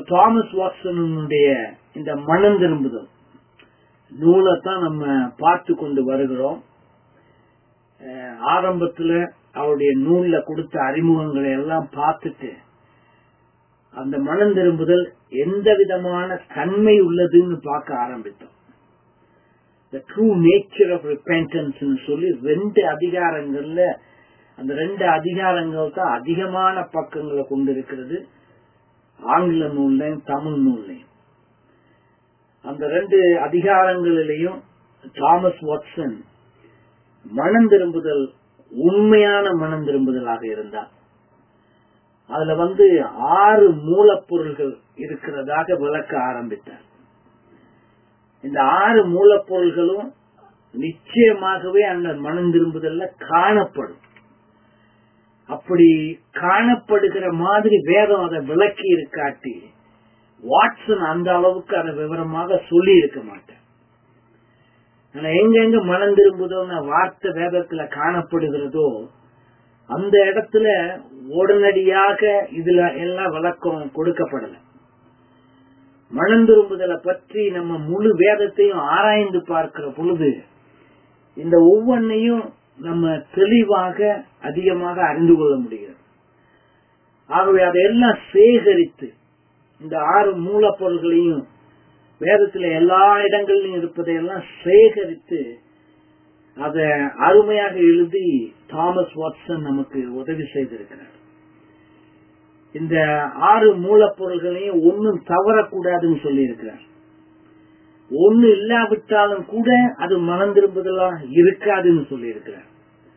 Thomas வாட்சனுடைய இந்த மனம் திரும்புதல் நூலை தான் நம்ம பார்த்து கொண்டு வருகிறோம் அஹ் ஆரம்பத்துல அவருடைய நூல்ல கொடுத்த அறிமுகங்களை எல்லாம் பார்த்துட்டு அந்த மனம் திரும்புதல் எந்த விதமான தன்மை உள்ளதுன்னு பார்க்க ஆரம்பித்தோம் the true nature of repentance சொல்லி ரெண்டு அதிகாரங்கள்ல அந்த ரெண்டு அதிகாரங்கள் தான் அதிகமான பக்கங்களை கொண்டிருக்கிறது ஆங்கில நூல்லையும் தமிழ் நூல்லையும் அந்த ரெண்டு அதிகாரங்களிலையும் தாமஸ் வாட்சன் மனம் திரும்புதல் உண்மையான மனம் திரும்புதலாக இருந்தார் அதுல வந்து ஆறு மூலப்பொருள்கள் இருக்கிறதாக விளக்க ஆரம்பித்தார் இந்த ஆறு மூலப்பொருள்களும் நிச்சயமாகவே அந்த மனம் திரும்புதல்ல காணப்படும் அப்படி காணப்படுகிற மாதிரி வேதம் அதை விளக்கி இருக்காட்டி வாட்சன் அந்த அளவுக்கு அதை விவரமாக சொல்லி இருக்க மாட்டேன் ஆனா எங்கெங்க மனம் திரும்புதோன்னு வார்த்தை வேதத்துல காணப்படுகிறதோ அந்த இடத்துல உடனடியாக இதுல எல்லாம் விளக்கம் கொடுக்கப்படல மனம் திரும்புதலை பற்றி நம்ம முழு வேதத்தையும் ஆராய்ந்து பார்க்கிற பொழுது இந்த ஒவ்வொன்னையும் நம்ம தெளிவாக அதிகமாக அறிந்து கொள்ள முடிகிறது ஆகவே அதையெல்லாம் சேகரித்து இந்த ஆறு மூலப்பொருள்களையும் வேதத்துல எல்லா இடங்களிலும் இருப்பதையெல்லாம் சேகரித்து அத அருமையாக எழுதி தாமஸ் வாட்சன் நமக்கு உதவி செய்திருக்கிறார் இந்த ஆறு மூலப்பொருள்களையும் ஒன்னும் தவறக்கூடாதுன்னு சொல்லி இருக்கிறார் ஒண்ணு இல்லாவிட்டாலும் கூட அது மனம் திரும்புதெல்லாம் இருக்காதுன்னு சொல்லி இருக்கிறார்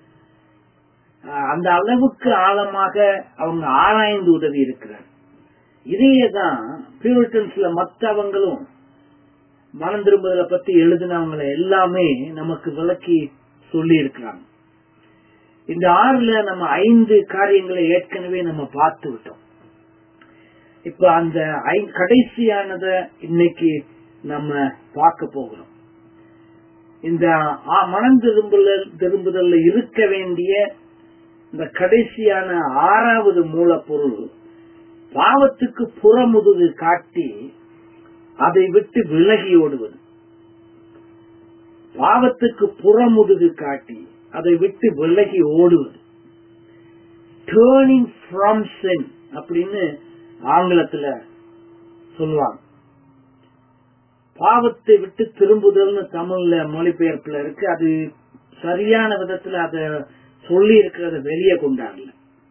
அந்த அளவுக்கு ஆழமாக அவங்க ஆராய்ந்து உதவி இருக்கிறார் இதையே தான் பியூரிட்டன்ஸ்ல மற்றவங்களும் மனம் திரும்புதலை பத்தி எழுதினவங்களை எல்லாமே நமக்கு விளக்கி சொல்லி இருக்கிறாங்க இந்த ஆறுல நம்ம ஐந்து காரியங்களை ஏற்கனவே நம்ம பார்த்து விட்டோம் இப்ப அந்த கடைசியானத இன்னைக்கு நம்ம பார்க்க போகிறோம் இந்த மனம் திரும்புதல் திரும்புதல்ல இருக்க வேண்டிய இந்த கடைசியான ஆறாவது மூலப்பொருள் பாவத்துக்கு புறமுதுகு காட்டி அதை விட்டு விலகி ஓடுவது பாவத்துக்கு புறமுதுகு காட்டி அதை விட்டு விலகி ஓடுவது டேர்னிங் ஃப்ரம் சென் அப்படின்னு ஆங்கிலத்துல சொல்லுவாங்க பாவத்தை விட்டு திரும்புதல்னு தமிழ்ல மொழிபெயர்ப்புல இருக்கு அது சரியான விதத்துல அத சொல்லி இருக்கிறத வெளியே கொண்டாடல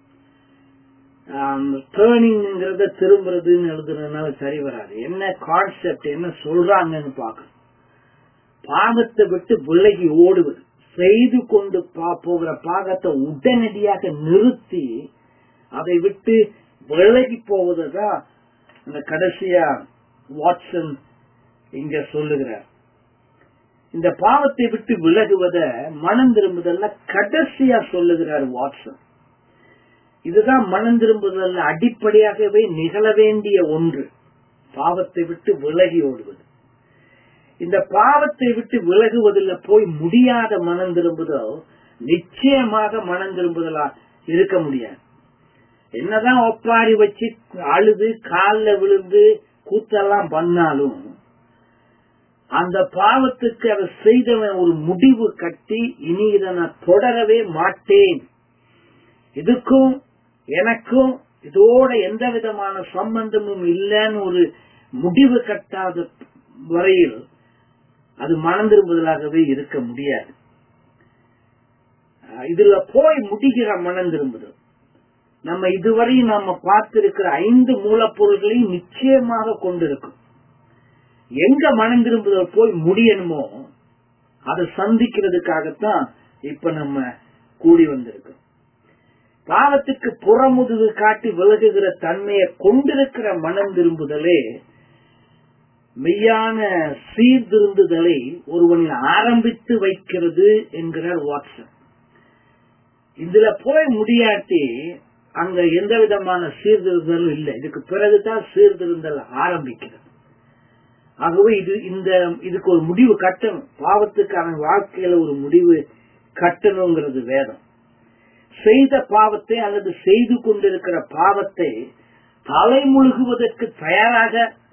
டேர்னிங்கிறத திரும்புறதுன்னு எழுதுறதுனால சரி வராது என்ன கான்செப்ட் என்ன சொல்றாங்கன்னு பார்க்கணும் பாகத்தை விட்டு விலகி ஓடுவது செய்து கொண்டு போகிற பாகத்தை உடனடியாக நிறுத்தி அதை விட்டு விலகி போவதுதான் அந்த கடைசியா வாட்சன் இங்க சொல்லுகிறார் இந்த பாவத்தை விட்டு விலகுவத மனம் திரும்புதல்ல கடைசியா சொல்லுகிறார் வாட்சன் இதுதான் மனம் திரும்புதல்ல அடிப்படையாகவே நிகழ வேண்டிய ஒன்று பாவத்தை விட்டு விலகி ஓடுவது இந்த பாவத்தை விட்டு விலகுவதில் போய் முடியாத மனம் திரும்புதல் நிச்சயமாக மனம் திரும்புதலா இருக்க முடியாது என்னதான் ஒப்பாரி வச்சு அழுது காலில் விழுந்து கூத்தெல்லாம் பண்ணாலும் அந்த பாவத்துக்கு அதை செய்தவன் ஒரு முடிவு கட்டி இனி இதை நான் தொடரவே மாட்டேன் இதுக்கும் எனக்கும் இதோட எந்த விதமான சம்பந்தமும் இல்லைன்னு ஒரு முடிவு கட்டாத வரையில் அது மனம் திரும்புதலாகவே இருக்க முடியாது இதுல போய் முடிகிற மனம் திரும்புதல் நம்ம இதுவரையும் நாம பார்த்திருக்கிற ஐந்து மூலப்பொருள்களையும் நிச்சயமாக கொண்டிருக்கும் எங்க மனம் திரும்புதல் போய் முடியணுமோ அதை சந்திக்கிறதுக்காகத்தான் இப்ப நம்ம கூடி வந்திருக்கோம் பாவத்துக்கு புறமுதுகு காட்டி விலகுகிற தன்மையை கொண்டிருக்கிற மனம் திரும்புதலே மெய்யான சீர்திருந்துதலை ஒருவனில் ஆரம்பித்து வைக்கிறது என்கிறார் வாட்சன் இதுல போய் முடியாட்டி அங்க எந்த விதமான சீர்திருந்தலும் இல்லை இதுக்கு பிறகுதான் சீர்திருந்தல் ஆரம்பிக்கிறது ஆகவே இது இந்த இதுக்கு ஒரு முடிவு கட்டணும் பாவத்துக்கு அவன் வாழ்க்கையில ஒரு முடிவு கட்டணுங்கிறது வேதம் செய்த பாவத்தை அல்லது செய்து கொண்டிருக்கிற பாவத்தை தலை முழுகுவதற்கு தயாராக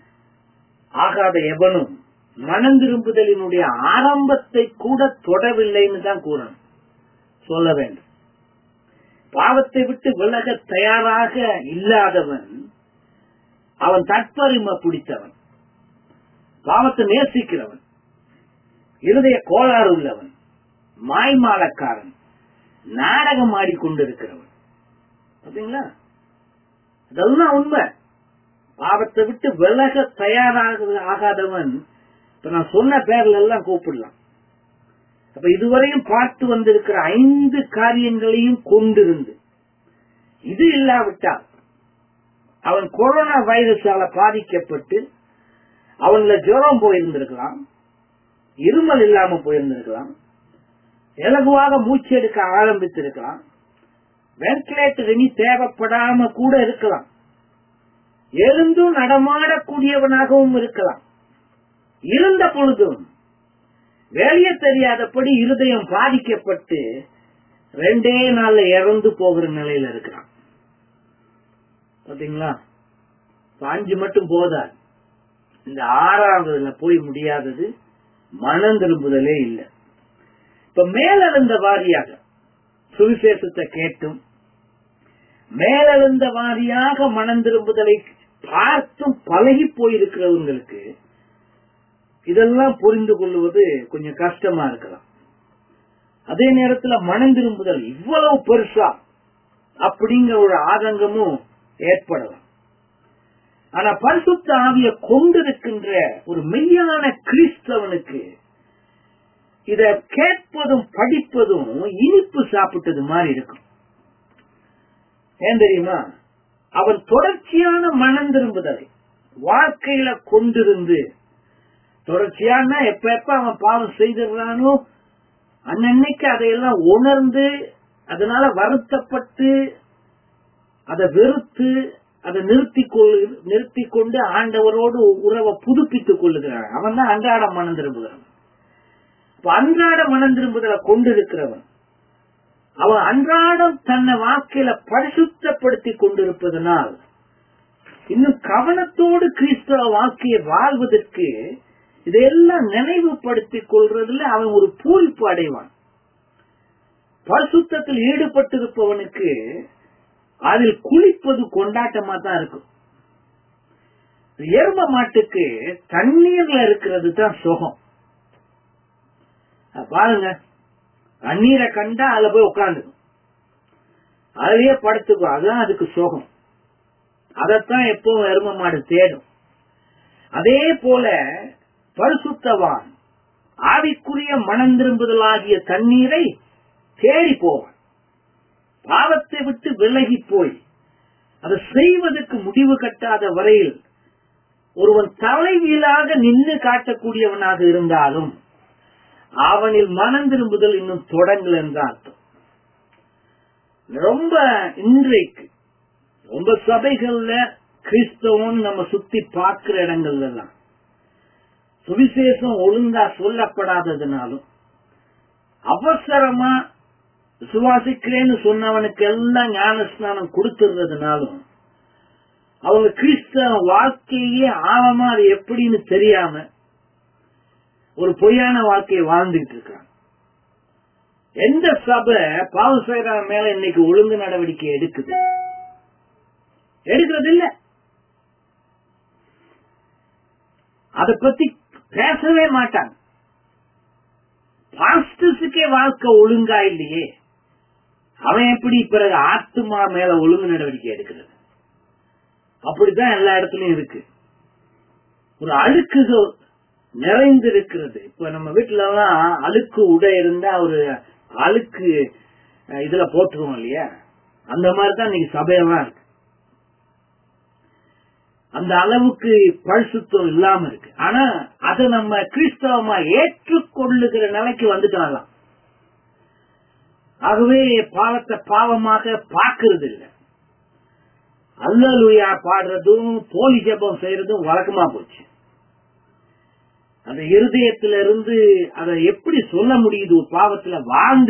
ஆகாத எவனும் மனம் திரும்புதலினுடைய ஆரம்பத்தை கூட தொடவில்லைன்னு தான் கூறணும் சொல்ல வேண்டும் பாவத்தை விட்டு விலக தயாராக இல்லாதவன் அவன் தற்பரிம பிடித்தவன் பாவத்தை நேசிக்கிறவன் இருதய கோளாறு உள்ளவன் மாய்மாலக்காரன் நாடகம் ஆடிக்கொண்டிருக்கிறவன் பாத்தீங்களா அதெல்லாம் உண்மை பாவத்தை விட்டு விலக தயாராக ஆகாதவன் இப்ப நான் சொன்ன பேர்ல எல்லாம் கூப்பிடலாம் அப்ப இதுவரையும் பார்த்து வந்திருக்கிற ஐந்து காரியங்களையும் கொண்டிருந்து இது இல்லாவிட்டால் அவன் கொரோனா வைரஸால பாதிக்கப்பட்டு அவன்ல ஜுரம் போயிருந்திருக்கலாம் இருமல் இல்லாம போயிருந்திருக்கலாம் இலகுவாக மூச்சு எடுக்க ஆரம்பித்திருக்கலாம் வென்டிலேட்டர் இனி தேவைப்படாம கூட இருக்கலாம் எழுந்தும் நடமாடக்கூடியவனாகவும் இருக்கலாம் இருந்த பொழுதும் வெளியே தெரியாதபடி இருதயம் பாதிக்கப்பட்டு ரெண்டே நாள்ல இறந்து போகிற நிலையில இருக்கிறான் பாத்தீங்களா அஞ்சு மட்டும் போதாது இந்த ஆறாவதுல போய் முடியாதது மனம் திரும்புதலே இல்லை இப்ப மேலெழுந்த வாரியாக சுவிசேஷத்தை கேட்டும் மேலெழுந்த வாரியாக மனம் திரும்புதலை பார்த்தும் பழகி போயிருக்கிறவங்களுக்கு இதெல்லாம் புரிந்து கொள்வது கொஞ்சம் கஷ்டமா இருக்கலாம் அதே நேரத்துல மனம் திரும்புதல் இவ்வளவு பெருசா அப்படிங்கிற ஒரு ஆதங்கமும் ஏற்படலாம் ஆனா பரிசுத்த ஆவிய கொண்டிருக்கின்ற ஒரு மெய்யான கிறிஸ்தவனுக்கு இத கேட்பதும் படிப்பதும் இனிப்பு சாப்பிட்டது மாதிரி இருக்கும் ஏன் தெரியுமா அவன் தொடர்ச்சியான மனம் திரும்புதலை வாழ்க்கையில கொண்டிருந்து தொடர்ச்சியான எப்ப எப்ப அவன் பாவம் செய்திடுறானோ அன்னன்னைக்கு அதையெல்லாம் உணர்ந்து அதனால வருத்தப்பட்டு அதை வெறுத்து அதை நிறுத்தி நிறுத்தி கொண்டு ஆண்டவரோடு உறவை புதுப்பித்துக் கொள்ளுகிறான் அவன் தான் அன்றாட மனம் திரும்புகிறான் அன்றாட மனம் திரும்புதலை கொண்டிருக்கிறவன் அவன் அன்றாடம் தன்னை வாழ்க்கையில பரிசுத்தப்படுத்தி கொண்டிருப்பதனால் இன்னும் கவனத்தோடு கிறிஸ்தவ வாழ்க்கையை வாழ்வதற்கு இதையெல்லாம் நினைவுபடுத்திக் கொள்றதுல அவன் ஒரு பூரிப்பு அடைவான் பரிசுத்தத்தில் ஈடுபட்டிருப்பவனுக்கு அதில் குளிப்பது கொண்டாட்டமா தான் இருக்கும் எரும மாட்டுக்கு தண்ணீர்ல இருக்கிறது தான் சுகம் பாருங்க தண்ணீரை கண்டா அதுல போய் உட்காந்துக்கும் அதுலயே படுத்துக்கும் அதுதான் அதுக்கு சுகம் அதத்தான் எப்பவும் எரும மாடு தேடும் அதே போல பரிசுத்தவான் ஆவிக்குரிய மனம் திரும்புதலாகிய தண்ணீரை தேடி போவான் பாவத்தை விட்டு விலகி போய் அதை செய்வதற்கு முடிவு கட்டாத வரையில் ஒருவன் தலைவீழாக நின்று காட்டக்கூடியவனாக இருந்தாலும் அவனில் மனம் திரும்புதல் இன்னும் தொடங்கல என்று அர்த்தம் ரொம்ப இன்றைக்கு ரொம்ப சபைகள்ல கிறிஸ்தவம் நம்ம சுத்தி பார்க்கிற இடங்கள்ல எல்லாம் சுவிசேஷம் ஒழுங்கா சொல்லப்படாததுனாலும் அவசரமா விசுவாசிக்கிறேன்னு சொன்னவனுக்கு எல்லாம் ஞானஸ்நானம் கொடுத்துறதுனாலும் அவங்க கிறிஸ்தவ வாழ்க்கையே ஆழமா அது எப்படின்னு தெரியாம ஒரு பொய்யான வாழ்க்கையை வாழ்ந்துட்டு இருக்காங்க எந்த சபை பாவம் செய்யற மேல இன்னைக்கு ஒழுங்கு நடவடிக்கை எடுக்குது எடுக்கிறது இல்ல அத பத்தி பேசவே மாட்டாங்க பாஸ்டர்ஸுக்கே வாழ்க்கை ஒழுங்கா இல்லையே அவன் எப்படி பிறகு ஆத்துமா மேல ஒழுங்கு நடவடிக்கை எடுக்கிறது அப்படித்தான் எல்லா இடத்துலயும் இருக்கு ஒரு அழுக்குகள் நிறைந்திருக்கிறது இப்ப நம்ம வீட்டுல எல்லாம் அழுக்கு உடை இருந்தா ஒரு அழுக்கு இதுல போட்டுருவோம் இல்லையா அந்த மாதிரிதான் இன்னைக்கு சபையெல்லாம் இருக்கு அந்த அளவுக்கு பரிசுத்தம் இல்லாம இருக்கு ஆனா அதை நம்ம கிறிஸ்தவமா ஏற்றுக்கொள்ளுகிற நிலைக்கு வந்துட்டாங்களாம் ஆகவே பாவத்தை பாவமாக பார்க்கறது இல்லை அல்லலுயா பாடுறதும் போலி ஜபம் செய்யறதும் வழக்கமா போச்சு அந்த இருதயத்தில இருந்து அதை எப்படி சொல்ல முடியுது ஒரு பாவத்துல வாழ்ந்து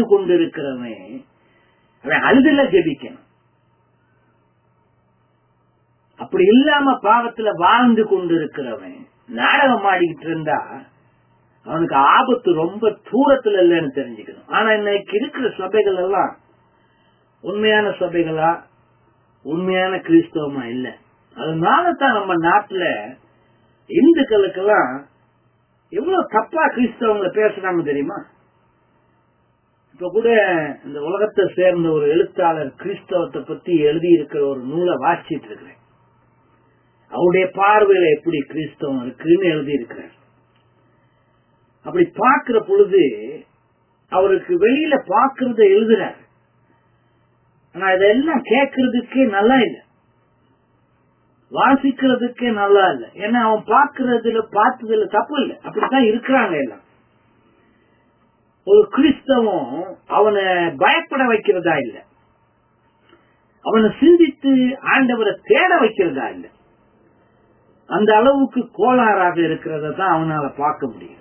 கொண்டிருக்கிறவன் அவன் அழுதுல ஜெபிக்கணும் அப்படி இல்லாம பாவத்துல வாழ்ந்து கொண்டிருக்கிறவன் நாடகம் ஆடிக்கிட்டு இருந்தா அவனுக்கு ஆபத்து ரொம்ப தூரத்துல இல்லைன்னு தெரிஞ்சுக்கணும் ஆனா இன்னைக்கு இருக்கிற சபைகள் எல்லாம் உண்மையான சபைகளா உண்மையான கிறிஸ்தவமா இல்ல அதனால தான் நம்ம நாட்டுல இந்துக்களுக்கெல்லாம் எவ்வளவு தப்பா கிறிஸ்தவங்களை பேசுறாங்க தெரியுமா இப்ப கூட இந்த உலகத்தை சேர்ந்த ஒரு எழுத்தாளர் கிறிஸ்தவத்தை பத்தி எழுதி இருக்கிற ஒரு நூலை வாசிச்சிட்டு இருக்கிறேன் அவருடைய பார்வையில எப்படி கிறிஸ்தவம் இருக்குன்னு எழுதி இருக்கிறார் அப்படி பார்க்கிற பொழுது அவருக்கு வெளியில பார்க்கறத எழுதுறாரு ஆனா இதெல்லாம் கேட்கறதுக்கே நல்லா இல்லை வாசிக்கிறதுக்கே நல்லா இல்லை ஏன்னா அவன் பார்க்கறதுல பார்த்ததுல தப்பு இல்லை அப்படித்தான் இருக்கிறாங்க எல்லாம் ஒரு கிறிஸ்தவம் அவனை பயப்பட வைக்கிறதா இல்ல அவனை சிந்தித்து ஆண்டவரை தேட வைக்கிறதா இல்ல அந்த அளவுக்கு கோளாறாக இருக்கிறத தான் அவனால பார்க்க முடியும்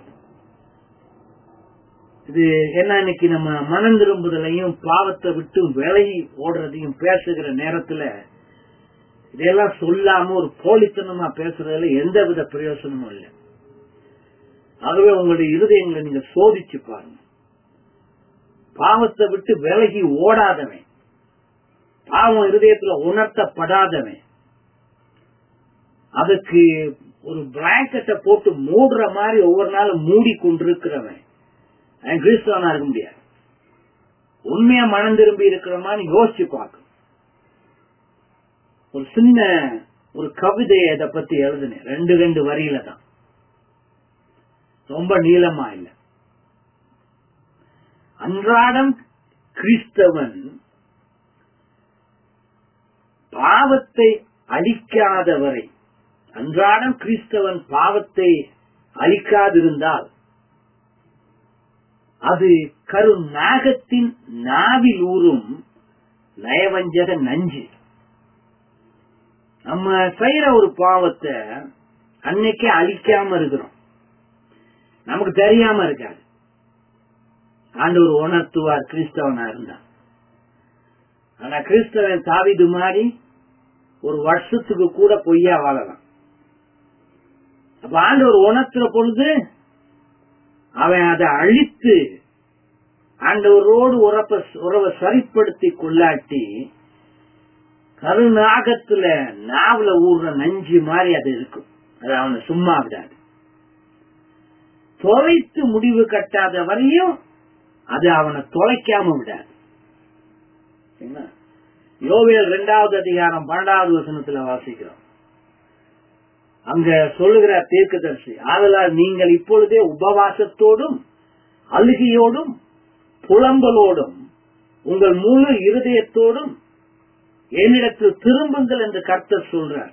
இது என்ன இன்னைக்கு நம்ம மனம் திரும்புதலையும் பாவத்தை விட்டு விலகி ஓடுறதையும் பேசுகிற நேரத்துல இதெல்லாம் சொல்லாம ஒரு போலித்தனமா பேசுறதுல எந்த வித பிரயோசனமும் இல்லை ஆகவே உங்களுடைய இருதயங்களை நீங்க சோதிச்சு பாருங்க பாவத்தை விட்டு விலகி ஓடாதவன் பாவம் இருதயத்துல உணர்த்தப்படாதவன் அதுக்கு ஒரு பிளாங்கெட்டை போட்டு மூடுற மாதிரி ஒவ்வொரு நாளும் மூடி கொண்டிருக்கிறவன் அவன் கிறிஸ்தவனா இருக்க முடியாது உண்மையா மனம் திரும்பி இருக்கிற மாதிரி யோசிச்சு பார்க்கணும் ஒரு சின்ன ஒரு கவிதையை இதை பத்தி எழுதுனேன் ரெண்டு ரெண்டு வரியில தான் ரொம்ப நீளமா இல்லை அன்றாடம் கிறிஸ்தவன் பாவத்தை அழிக்காதவரை அன்றாடம் கிறிஸ்தவன் பாவத்தை அழிக்காதிருந்தால் அது கரு நாகத்தின் நாவில் ஊறும் நயவஞ்சக நஞ்சு நம்ம செய்யற ஒரு பாவத்தை அன்னைக்கே அழிக்காம இருக்கிறோம் நமக்கு தெரியாம இருக்காது ஆண்டவர் உணர்த்துவார் கிறிஸ்தவனா இருந்தா ஆனா கிறிஸ்தவன் தாவிது மாதிரி ஒரு வருஷத்துக்கு கூட பொய்யா வாழலாம் அப்ப ஆண்டவர் உணர்த்துற பொழுது அவன் அதை அழித்து ஆண்டவரோடு உறப்ப உறவை சரிப்படுத்தி கொள்ளாட்டி கருநாகத்துல நாவல ஊர்ற நஞ்சு மாதிரி அது இருக்கும் அது அவனை சும்மா விடாது தொலைத்து முடிவு கட்டாத வரையும் அது அவனை தொலைக்காம விடாது யோவியல் இரண்டாவது அதிகாரம் பன்னெண்டாவது வசனத்துல வாசிக்கிறோம் அங்க சொல்லுகிற தீர்க்கதரிசி ஆதலால் நீங்கள் இப்பொழுதே உபவாசத்தோடும் அழுகையோடும் புலம்பலோடும் உங்கள் முழு இருதயத்தோடும் என்னிடத்தில் திரும்புங்கள் என்று கர்த்தர் சொல்றார்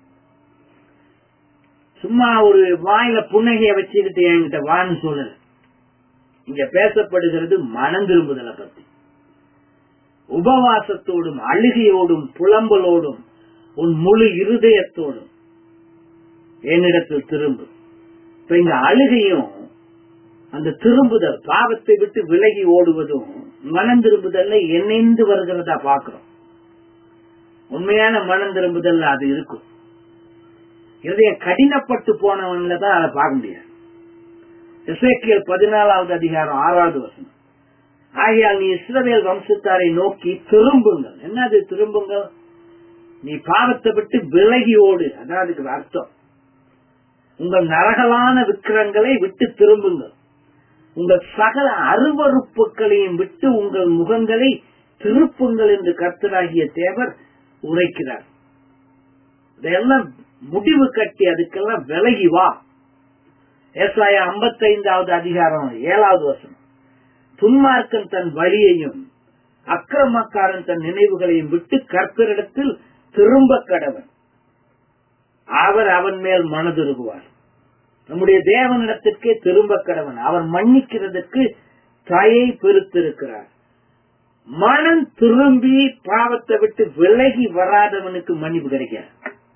சும்மா ஒரு வாயில புன்னகைய வச்சுக்கிட்டு என்கிட்ட வான்னு சொல்லல இங்க பேசப்படுகிறது மனம் திரும்புதலை பத்தி உபவாசத்தோடும் அழுகையோடும் புலம்பலோடும் உன் முழு இருதயத்தோடும் என்னிடத்தில் திரும்பு இப்ப இங்க அழுகையும் அந்த திரும்புதல் பாவத்தை விட்டு விலகி ஓடுவதும் மனம் திரும்புதல்ல இணைந்து வருகிறதா பாக்குறோம் உண்மையான மனம் திரும்புதல் அது இருக்கும் இருதய கடினப்பட்டு போனவன்ல தான் அதை பார்க்க முடியாது இசைக்கியல் பதினாலாவது அதிகாரம் ஆறாவது வசனம் ஆகையால் நீ இஸ்ரவேல் வம்சத்தாரை நோக்கி திரும்புங்கள் என்னது திரும்புங்கள் நீ பாவத்தை விட்டு விலகி ஓடு அதான் அதுக்கு அர்த்தம் உங்கள் நரகலான விக்கிரங்களை விட்டு திரும்புங்கள் உங்கள் சகல அருவறுப்புகளையும் விட்டு உங்கள் முகங்களை திருப்புங்கள் என்று கர்த்தராகிய தேவர் உரைக்கிறார் இதெல்லாம் முடிவு கட்டி அதுக்கெல்லாம் விலகி வா ஏசாய ஐம்பத்தைந்தாவது அதிகாரம் ஏழாவது வருஷம் துன்மார்க்கன் தன் வழியையும் அக்கிரமக்காரன் தன் நினைவுகளையும் விட்டு கர்த்தரிடத்தில் திரும்ப கடவன் அவர் அவன் மேல் மனதுருகுவார் நம்முடைய தேவனிடத்திற்கே திரும்ப கடவன் அவர் மன்னிக்கிறதுக்கு தயை பெருத்திருக்கிறார் மனம் திரும்பி பாவத்தை விட்டு விலகி வராதவனுக்கு மன்னிப்பு கிடைக்காது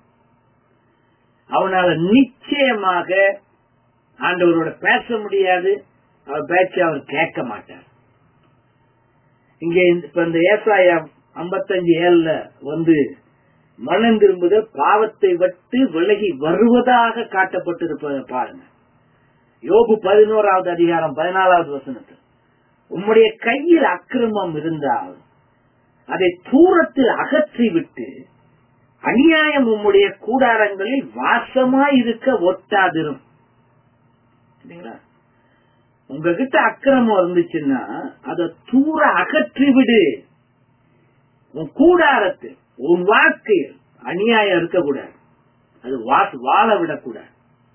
அவனால நிச்சயமாக ஆண்டவரோட பேச முடியாது அவர் பேச்ச அவர் கேட்க மாட்டார் இங்க இப்ப இந்த ஏசாயா ஐம்பத்தஞ்சு ஏழுல வந்து மனம் திரும்புதல் பாவத்தை விட்டு விலகி வருவதாக காட்டப்பட்டிருப்பதை பாருங்க யோபு பதினோராவது அதிகாரம் பதினாலாவது வசனத்தில் உம்முடைய கையில் அக்கிரமம் இருந்தால் அதை தூரத்தில் அகற்றிவிட்டு அநியாயம் உம்முடைய கூடாரங்களில் வாசமாய் இருக்க ஒட்டாதிரும் சரிங்களா? உங்ககிட்ட அக்கிரமம் இருந்துச்சுன்னா அதை தூர அகற்றி விடு உன் கூடாரத்தில் உன் வாழ்க்கையில் அநியாயம் இருக்கக்கூடாது அது வாச வாழ விடக்கூடாது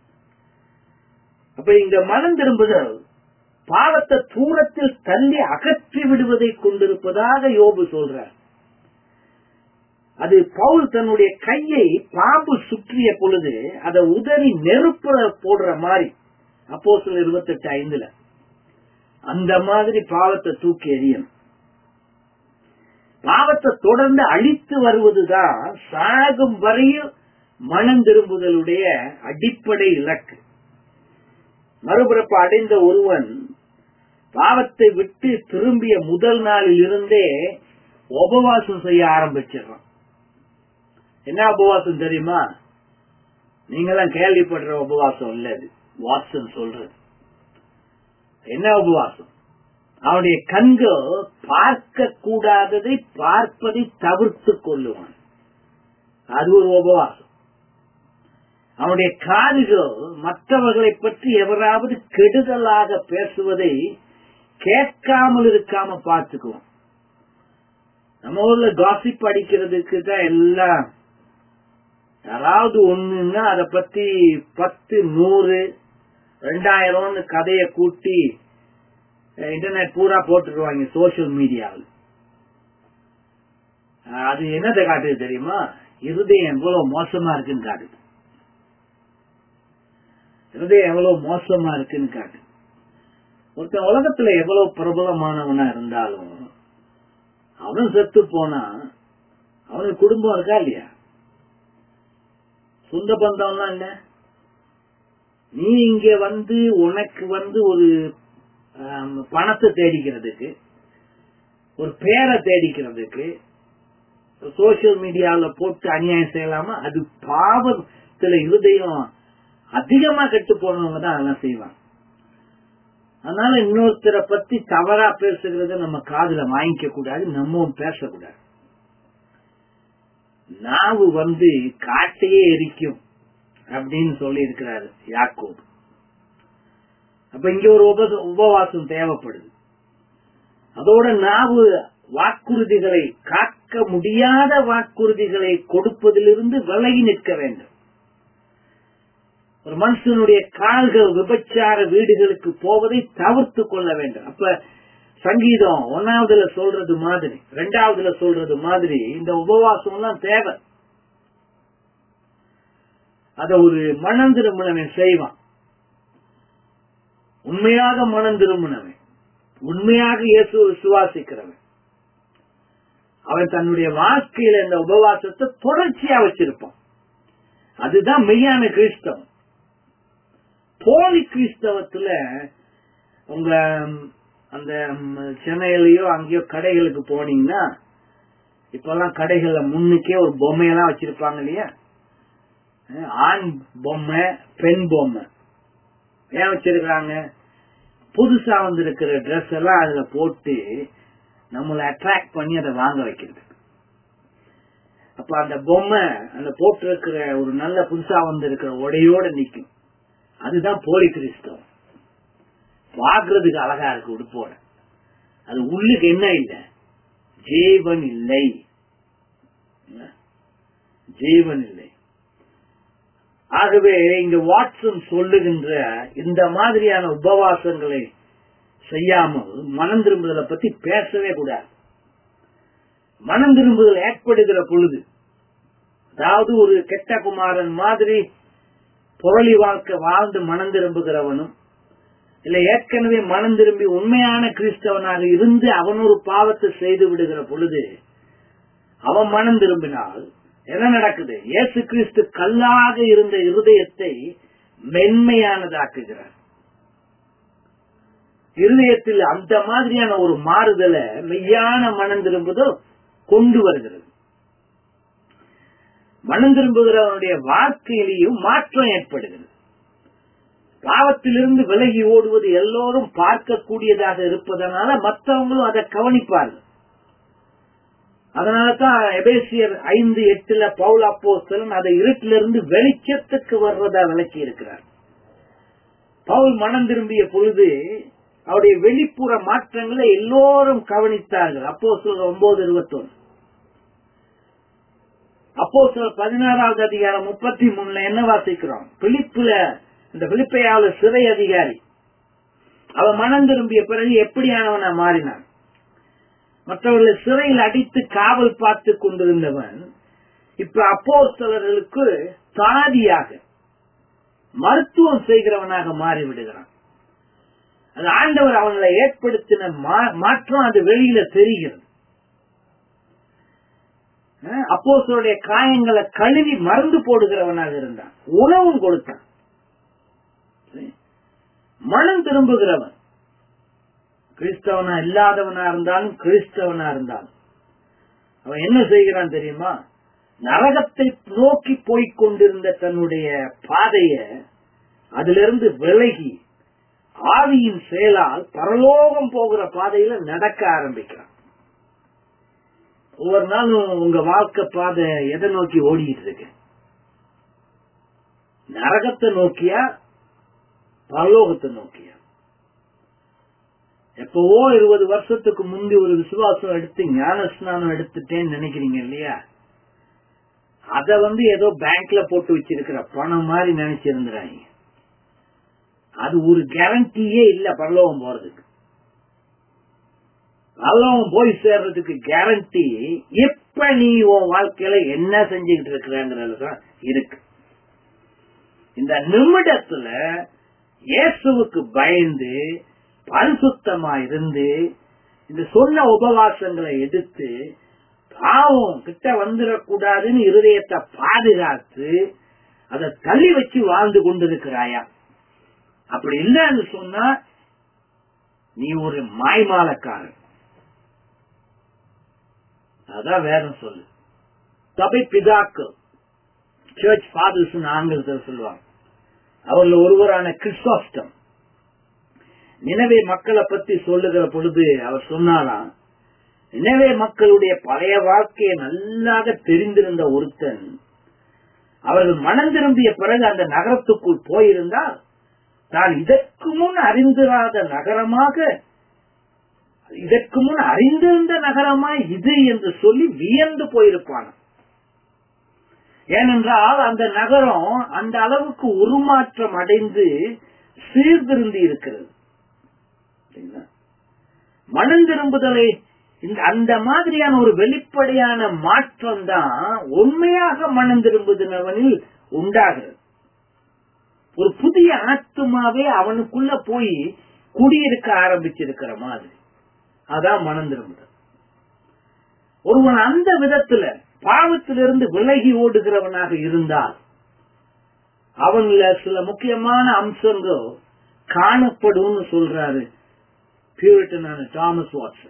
அப்ப இங்க மனம் திரும்புதல் பாவத்தை தூரத்தில் தள்ளி அகற்றி விடுவதை கொண்டிருப்பதாக யோபு சொல்றார் அது பவுல் தன்னுடைய கையை பாம்பு சுற்றிய பொழுது அதை உதறி நெருப்புல போடுற மாதிரி அப்போ சில இருபத்தி எட்டு ஐந்துல அந்த மாதிரி பாவத்தை தூக்கி எறியணும் பாவத்தை தொடர்ந்து அழித்து வருவதுதான் சாகும் வரையில் மனம் திரும்புதலுடைய அடிப்படை இலக்கு மறுபிறப்பு அடைந்த ஒருவன் பாவத்தை விட்டு திரும்பிய முதல் நாளில் இருந்தே உபவாசம் செய்ய ஆரம்பிச்சிடறான் என்ன உபவாசம் தெரியுமா நீங்களாம் கேள்விப்படுற உபவாசம் இல்ல அது வாட்சன் சொல்றது என்ன உபவாசம் அவனுடைய கண்கள் பார்க்க கூடாததை பார்ப்பதை தவிர்த்து கொள்ளுவான் அது ஒரு உபவாசம் அவனுடைய காதுகள் மற்றவர்களை பற்றி எவராவது கெடுதலாக பேசுவதை கேட்காமல் இருக்காம பார்த்துக்குவோம் நம்ம ஊர்ல காசிப் அடிக்கிறதுக்கு தான் எல்லாம் யாராவது ஒண்ணுன்னா அத பத்தி பத்து நூறு ரெண்டாயிரம்னு கதையை கூட்டி இன்டர்நெட் பூரா போட்டுருவாங்க சோசியல் மீடியாவில் அது என்னத்தை காட்டுது தெரியுமா இருதயம் எவ்வளவு மோசமா இருக்குன்னு காட்டுது இருதயம் எவ்வளவு மோசமா இருக்குன்னு காட்டு ஒருத்தன் உலகத்துல எவ்வளவு பிரபலமானவனா இருந்தாலும் அவன் செத்து போனா அவனுக்கு குடும்பம் இருக்கா இல்லையா சொந்த பந்தம்லாம் என்ன நீ இங்க வந்து உனக்கு வந்து ஒரு ஆம், பணத்தை தேடிக்கிறதுக்கு ஒரு பேரை தேடிக்கிறதுக்கு சோசியல் மீடியால போட்டு அநியாயம் செய்யலாமா அது பாவத்துல இருதயம் அதிகமா கெட்டு போனவங்க தான் அதெல்லாம் செய்வாங்க அதனால இன்னொருத்தரை பத்தி தவறா பேசுகிறத நம்ம காதுல வாங்கிக்க கூடாது நம்மவும் பேசக்கூடாது நாவு வந்து காட்டையே எரிக்கும் அப்படின்னு சொல்லி இருக்கிறாரு யாக்கோப் அப்ப இங்க ஒரு உப- உபவாசம் தேவைப்படுது அதோட நாவு வாக்குறுதிகளை காக்க முடியாத வாக்குறுதிகளை கொடுப்பதிலிருந்து விலகி நிற்க வேண்டும் ஒரு மனுஷனுடைய கால்கள் விபச்சார வீடுகளுக்கு போவதை தவிர்த்து கொள்ள வேண்டும் அப்ப சங்கீதம் ஒன்னாவதுல சொல்றது மாதிரி ரெண்டாவதுல சொல்றது மாதிரி இந்த உபவாசம் எல்லாம் தேவை அத ஒரு மனம் திரும்பினவன் செய்வான் உண்மையாக மனம் திரும்பினவன் உண்மையாக இயேசு விசுவாசிக்கிறவன் அவன் தன்னுடைய வாழ்க்கையில இந்த உபவாசத்தை தொடர்ச்சியா வச்சிருப்பான் அதுதான் மெய்யான கிறிஸ்தவம் போலி கிறிஸ்தவத்துல உங்க ம், அந்த ம், சென்னையிலயோ அங்கேயோ கடைகளுக்கு போனீங்கன்னா இப்பெல்லாம் கடைகள்ல முன்னுக்கே ஒரு பொம்மையெல்லாம் வச்சிருப்பாங்க இல்லையா அஹ், ஆண் பொம்மை பெண் பொம்மை ஏன் வச்சிருக்காங்க புதுசா வந்திருக்கிற Dress எல்லாம் அதுல போட்டு நம்மளை அட்ராக்ட் பண்ணி அதை வாங்க வைக்கிறது அப்ப அந்த பொம்மை அந்த போட்டு இருக்கிற ஒரு நல்ல புதுசா வந்திருக்கிற உடையோட நிக்கும் அதுதான் போலி கிறிஸ்தவம் பாக்குறதுக்கு அழகா இருக்கு உடுப்போட அது உள்ளுக்கு என்ன இல்லை ஜீவன் இல்லை ஜீவன் இல்லை ஆகவே இங்க வாட்சன் சொல்லுகின்ற இந்த மாதிரியான உபவாசங்களை செய்யாமல் மனம் திரும்புதலை பத்தி பேசவே கூடாது மனம் திரும்புதல் ஏற்படுகிற பொழுது அதாவது ஒரு கெட்ட குமாரன் மாதிரி புரளி வாழ்க்கை வாழ்ந்து மனம் திரும்புகிறவனும் இல்ல ஏற்கனவே மனம் திரும்பி உண்மையான கிறிஸ்தவனாக இருந்து அவன் ஒரு பாவத்தை செய்து விடுகிற பொழுது அவன் மனம் திரும்பினால் என்ன நடக்குது இயேசு கிறிஸ்து கல்லாக இருந்த இருதயத்தை மென்மையானதாக்குகிறார் இருதயத்தில் அந்த மாதிரியான ஒரு மாறுதலை மெய்யான மனம் திரும்புதோ கொண்டு வருகிறது மனம் திரும்புகிறவனுடைய வாழ்க்கையிலேயும் மாற்றம் ஏற்படுகிறது பாவத்திலிருந்து விலகி ஓடுவது எல்லோரும் பார்க்கக்கூடியதாக இருப்பதனால மற்றவங்களும் அதை கவனிப்பார்கள் அதனாலதான் எபேசியர் ஐந்து எட்டுல பவுல் அப்போஸ்தலன் அதை இருட்டிலிருந்து வெளிச்சத்துக்கு வர்றதா விளக்கி இருக்கிறார் பவுல் மனம் திரும்பிய பொழுது அவருடைய வெளிப்புற மாற்றங்களை எல்லோரும் கவனித்தார்கள் அப்போ சொல்ற ஒன்பது இருபத்தொன்னு அப்போ சொல்ற பதினாறாவது அதிகாரம் முப்பத்தி மூணுல என்ன வாசிக்கிறோம் பிலிப்புல இந்த பிலிப்பையாவது சிறை அதிகாரி அவன் மனம் திரும்பிய பிறகு எப்படியானவனா மாறினான் மற்றவர்களை சிறையில் அடித்து காவல் பார்த்து கொண்டிருந்தவன் இப்ப அப்போஸ்தலர்களுக்கு சாதியாக மருத்துவம் செய்கிறவனாக மாறிவிடுகிறான் அது ஆண்டவர் அவங்களை ஏற்படுத்தின மாற்றம் அது வெளியில தெரிகிறது அப்போசருடைய காயங்களை கழுவி மருந்து போடுகிறவனாக இருந்தான் உணவும் கொடுத்தான் மனம் திரும்புகிறவன் கிறிஸ்தவனா இல்லாதவனா இருந்தாலும் கிறிஸ்தவனா இருந்தாலும் அவன் என்ன செய்கிறான் தெரியுமா நரகத்தை நோக்கி போய்க் கொண்டிருந்த தன்னுடைய பாதைய அதிலிருந்து விலகி ஆவியின் செயலால் பரலோகம் போகிற பாதையில நடக்க ஆரம்பிக்கிறான் ஒவ்வொரு நாளும் உங்க வாழ்க்கை பாதை எதை நோக்கி ஓடிட்டு இருக்கு நரகத்தை நோக்கியா பரலோகத்தை நோக்கியா எப்பவோ இருபது வருஷத்துக்கு முந்தி ஒரு விசுவாசம் எடுத்து ஞான ஸ்நானம் எடுத்துட்டேன்னு நினைக்கிறீங்க இல்லையா அத வந்து ஏதோ பேங்க்ல போட்டு வச்சிருக்கிற பணம் மாதிரி நினைச்சிருந்துறாங்க அது ஒரு கேரண்டியே இல்ல பரலோகம் போறதுக்கு பரலோகம் போய் சேர்றதுக்கு கேரண்டி எப்ப நீ உன் வாழ்க்கையில என்ன செஞ்சுக்கிட்டு இருக்கிறாங்கிறதுதான் இருக்கு இந்த நிமிடத்துல இயேசுவுக்கு பயந்து பரிசுத்தமா இருந்து இந்த சொன்ன உபவாசங்களை எடுத்து பாவம் கிட்ட வந்துடக்கூடாதுன்னு இருதயத்தை பாதுகாத்து அதை தள்ளி வச்சு வாழ்ந்து கொண்டிருக்கிறாயா அப்படி இல்லைன்னு சொன்னா நீ ஒரு மாய்மாலக்காரன் அதான் வேதம் சொல்லு சபை பிதாக்கள் சர்ச் ஃபாதர்ஸ் ஆங்கிலத்தில் சொல்லுவாங்க அவர்ல ஒருவரான கிறிஸ்டாஸ்டம் நினைவே மக்களை பத்தி சொல்லுகிற பொழுது அவர் சொன்னாராம் நினைவே மக்களுடைய பழைய வாழ்க்கையை நல்லாக தெரிந்திருந்த ஒருத்தன் அவர்கள் மனம் திரும்பிய பிறகு அந்த நகரத்துக்குள் போயிருந்தால் தான் இதற்கு முன் அறிந்திராத நகரமாக இதற்கு முன் அறிந்திருந்த நகரமா இது என்று சொல்லி வியந்து போயிருப்பான் ஏனென்றால் அந்த நகரம் அந்த அளவுக்கு உருமாற்றம் அடைந்து சீர்திருந்தி இருக்கிறது மனம் திரும்புதலை இந்த அந்த மாதிரியான ஒரு வெளிப்படையான மாற்றம் தான் உண்மையாக மனம் திரும்புதினவனில் உண்டாகிறது ஒரு புதிய ஆத்மாவே அவனுக்குள்ள போய் குடியிருக்க ஆரம்பிச்சிருக்கிற மாதிரி அதான் மனம் திரும்புதல் ஒருவன் அந்த விதத்துல பாவத்திலிருந்து விலகி ஓடுகிறவனாக இருந்தால் அவன்ல சில முக்கியமான அம்சங்கள் காணப்படும் சொல்றாரு பியூரிட்டனான தாமஸ் வாட்சன்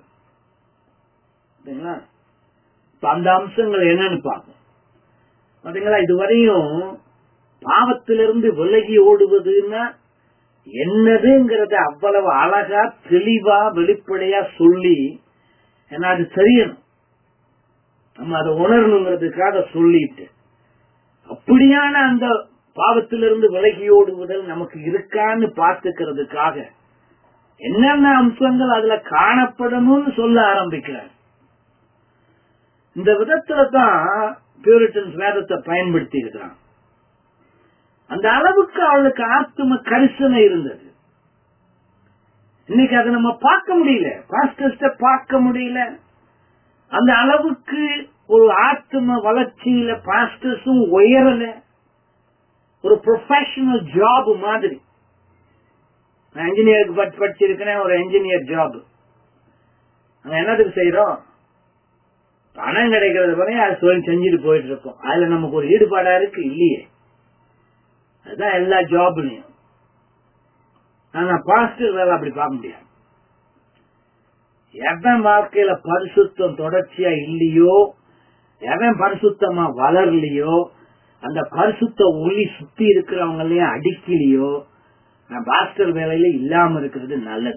அந்த அம்சங்கள் என்னன்னு பார்ப்போம் பாத்தீங்களா இதுவரையும் பாவத்திலிருந்து விலகி ஓடுவதுன்னா என்னதுங்கிறத அவ்வளவு அழகா தெளிவா வெளிப்படையா சொல்லி ஏன்னா அது தெரியணும் நம்ம அதை உணரணுங்கிறதுக்காக சொல்லிட்டு அப்படியான அந்த பாவத்திலிருந்து விலகி ஓடுவதில் நமக்கு இருக்கான்னு பார்த்துக்கிறதுக்காக என்னென்ன அம்சங்கள் அதுல காணப்படணும்னு சொல்ல ஆரம்பிக்கிறார் இந்த விதத்துல தான் பியூரிட்டன்ஸ் வேதத்தை பயன்படுத்தி இருக்கிறான் அந்த அளவுக்கு அவளுக்கு ஆத்தும கரிசனை இருந்தது இன்னைக்கு அதை நம்ம பார்க்க முடியல பாஸ்டர்ஸ்ட பார்க்க முடியல அந்த அளவுக்கு ஒரு ஆத்தும வளர்ச்சியில பாஸ்டர்ஸும் உயரல ஒரு ப்ரொஃபஷனல் ஜாப் மாதிரி நான் இன்ஜினியருக்கு பட் படிச்சிருக்கிறேன் ஒரு இன்ஜினியர் ஜாப் அங்க என்னதுக்கு செய்யறோம் பணம் கிடைக்கிறது வரையும் அது சொல்லி செஞ்சுட்டு போயிட்டு இருக்கோம் அதுல நமக்கு ஒரு ஈடுபாடா இருக்கு இல்லையே அதுதான் எல்லா ஜாப்லயும் ஆனா பாஸ்டர் வேலை அப்படி பார்க்க முடியாது எவன் வாழ்க்கையில பரிசுத்தம் தொடர்ச்சியா இல்லையோ எவன் பரிசுத்தமா வளரலையோ அந்த பரிசுத்த ஒளி சுத்தி இருக்கிறவங்களையும் அடிக்கலையோ நான் பாஸ்டர் வேலையில இல்லாம இருக்கிறது நல்லது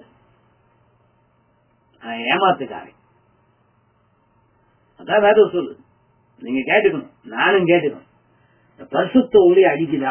நான் ஏமாத்துக்காரன் அதான் வேற சொல்லு நீங்க கேட்டுக்கணும் நானும் கேட்டுக்கணும் இந்த பரிசுத்த ஒளி அடிக்குதா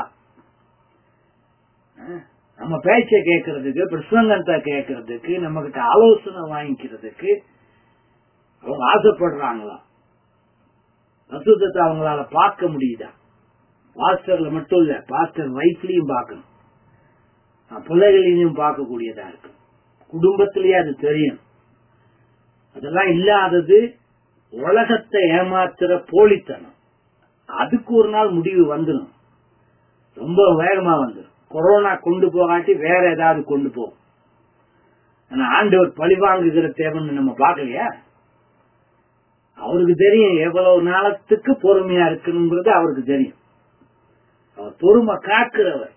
ஆ, நம்ம பேச்ச கேட்கறதுக்கு பிரசங்கத்தை கேட்கறதுக்கு நம்ம கிட்ட ஆலோசனை வாங்கிக்கிறதுக்கு அவங்க ஆசைப்படுறாங்களா பரிசுத்தத்தை அவங்களால பார்க்க முடியுதா பாஸ்டர்ல மட்டும் இல்ல பாஸ்டர் வைஃப்லயும் பார்க்கணும் ஆ, பிள்ளைகளையும் பார்க்கக்கூடியதா இருக்கு குடும்பத்திலேயே அது தெரியும் அதெல்லாம் இல்லாதது உலகத்தை ஏமாத்துற போலித்தனம் அதுக்கு ஒரு நாள் முடிவு வந்துடும் ரொம்ப வேகமா வந்துடும் கொரோனா கொண்டு போகாட்டி வேற ஏதாவது கொண்டு போகும் ஆனா ஆண்டவர் பழிவாங்குகிற தேவைன்னு நம்ம பார்க்கலையா அவருக்கு தெரியும் எவ்வளவு நாளத்துக்கு பொறுமையா இருக்கணுங்கிறது அவருக்கு தெரியும் அவர் பொறுமை காக்கிறவர்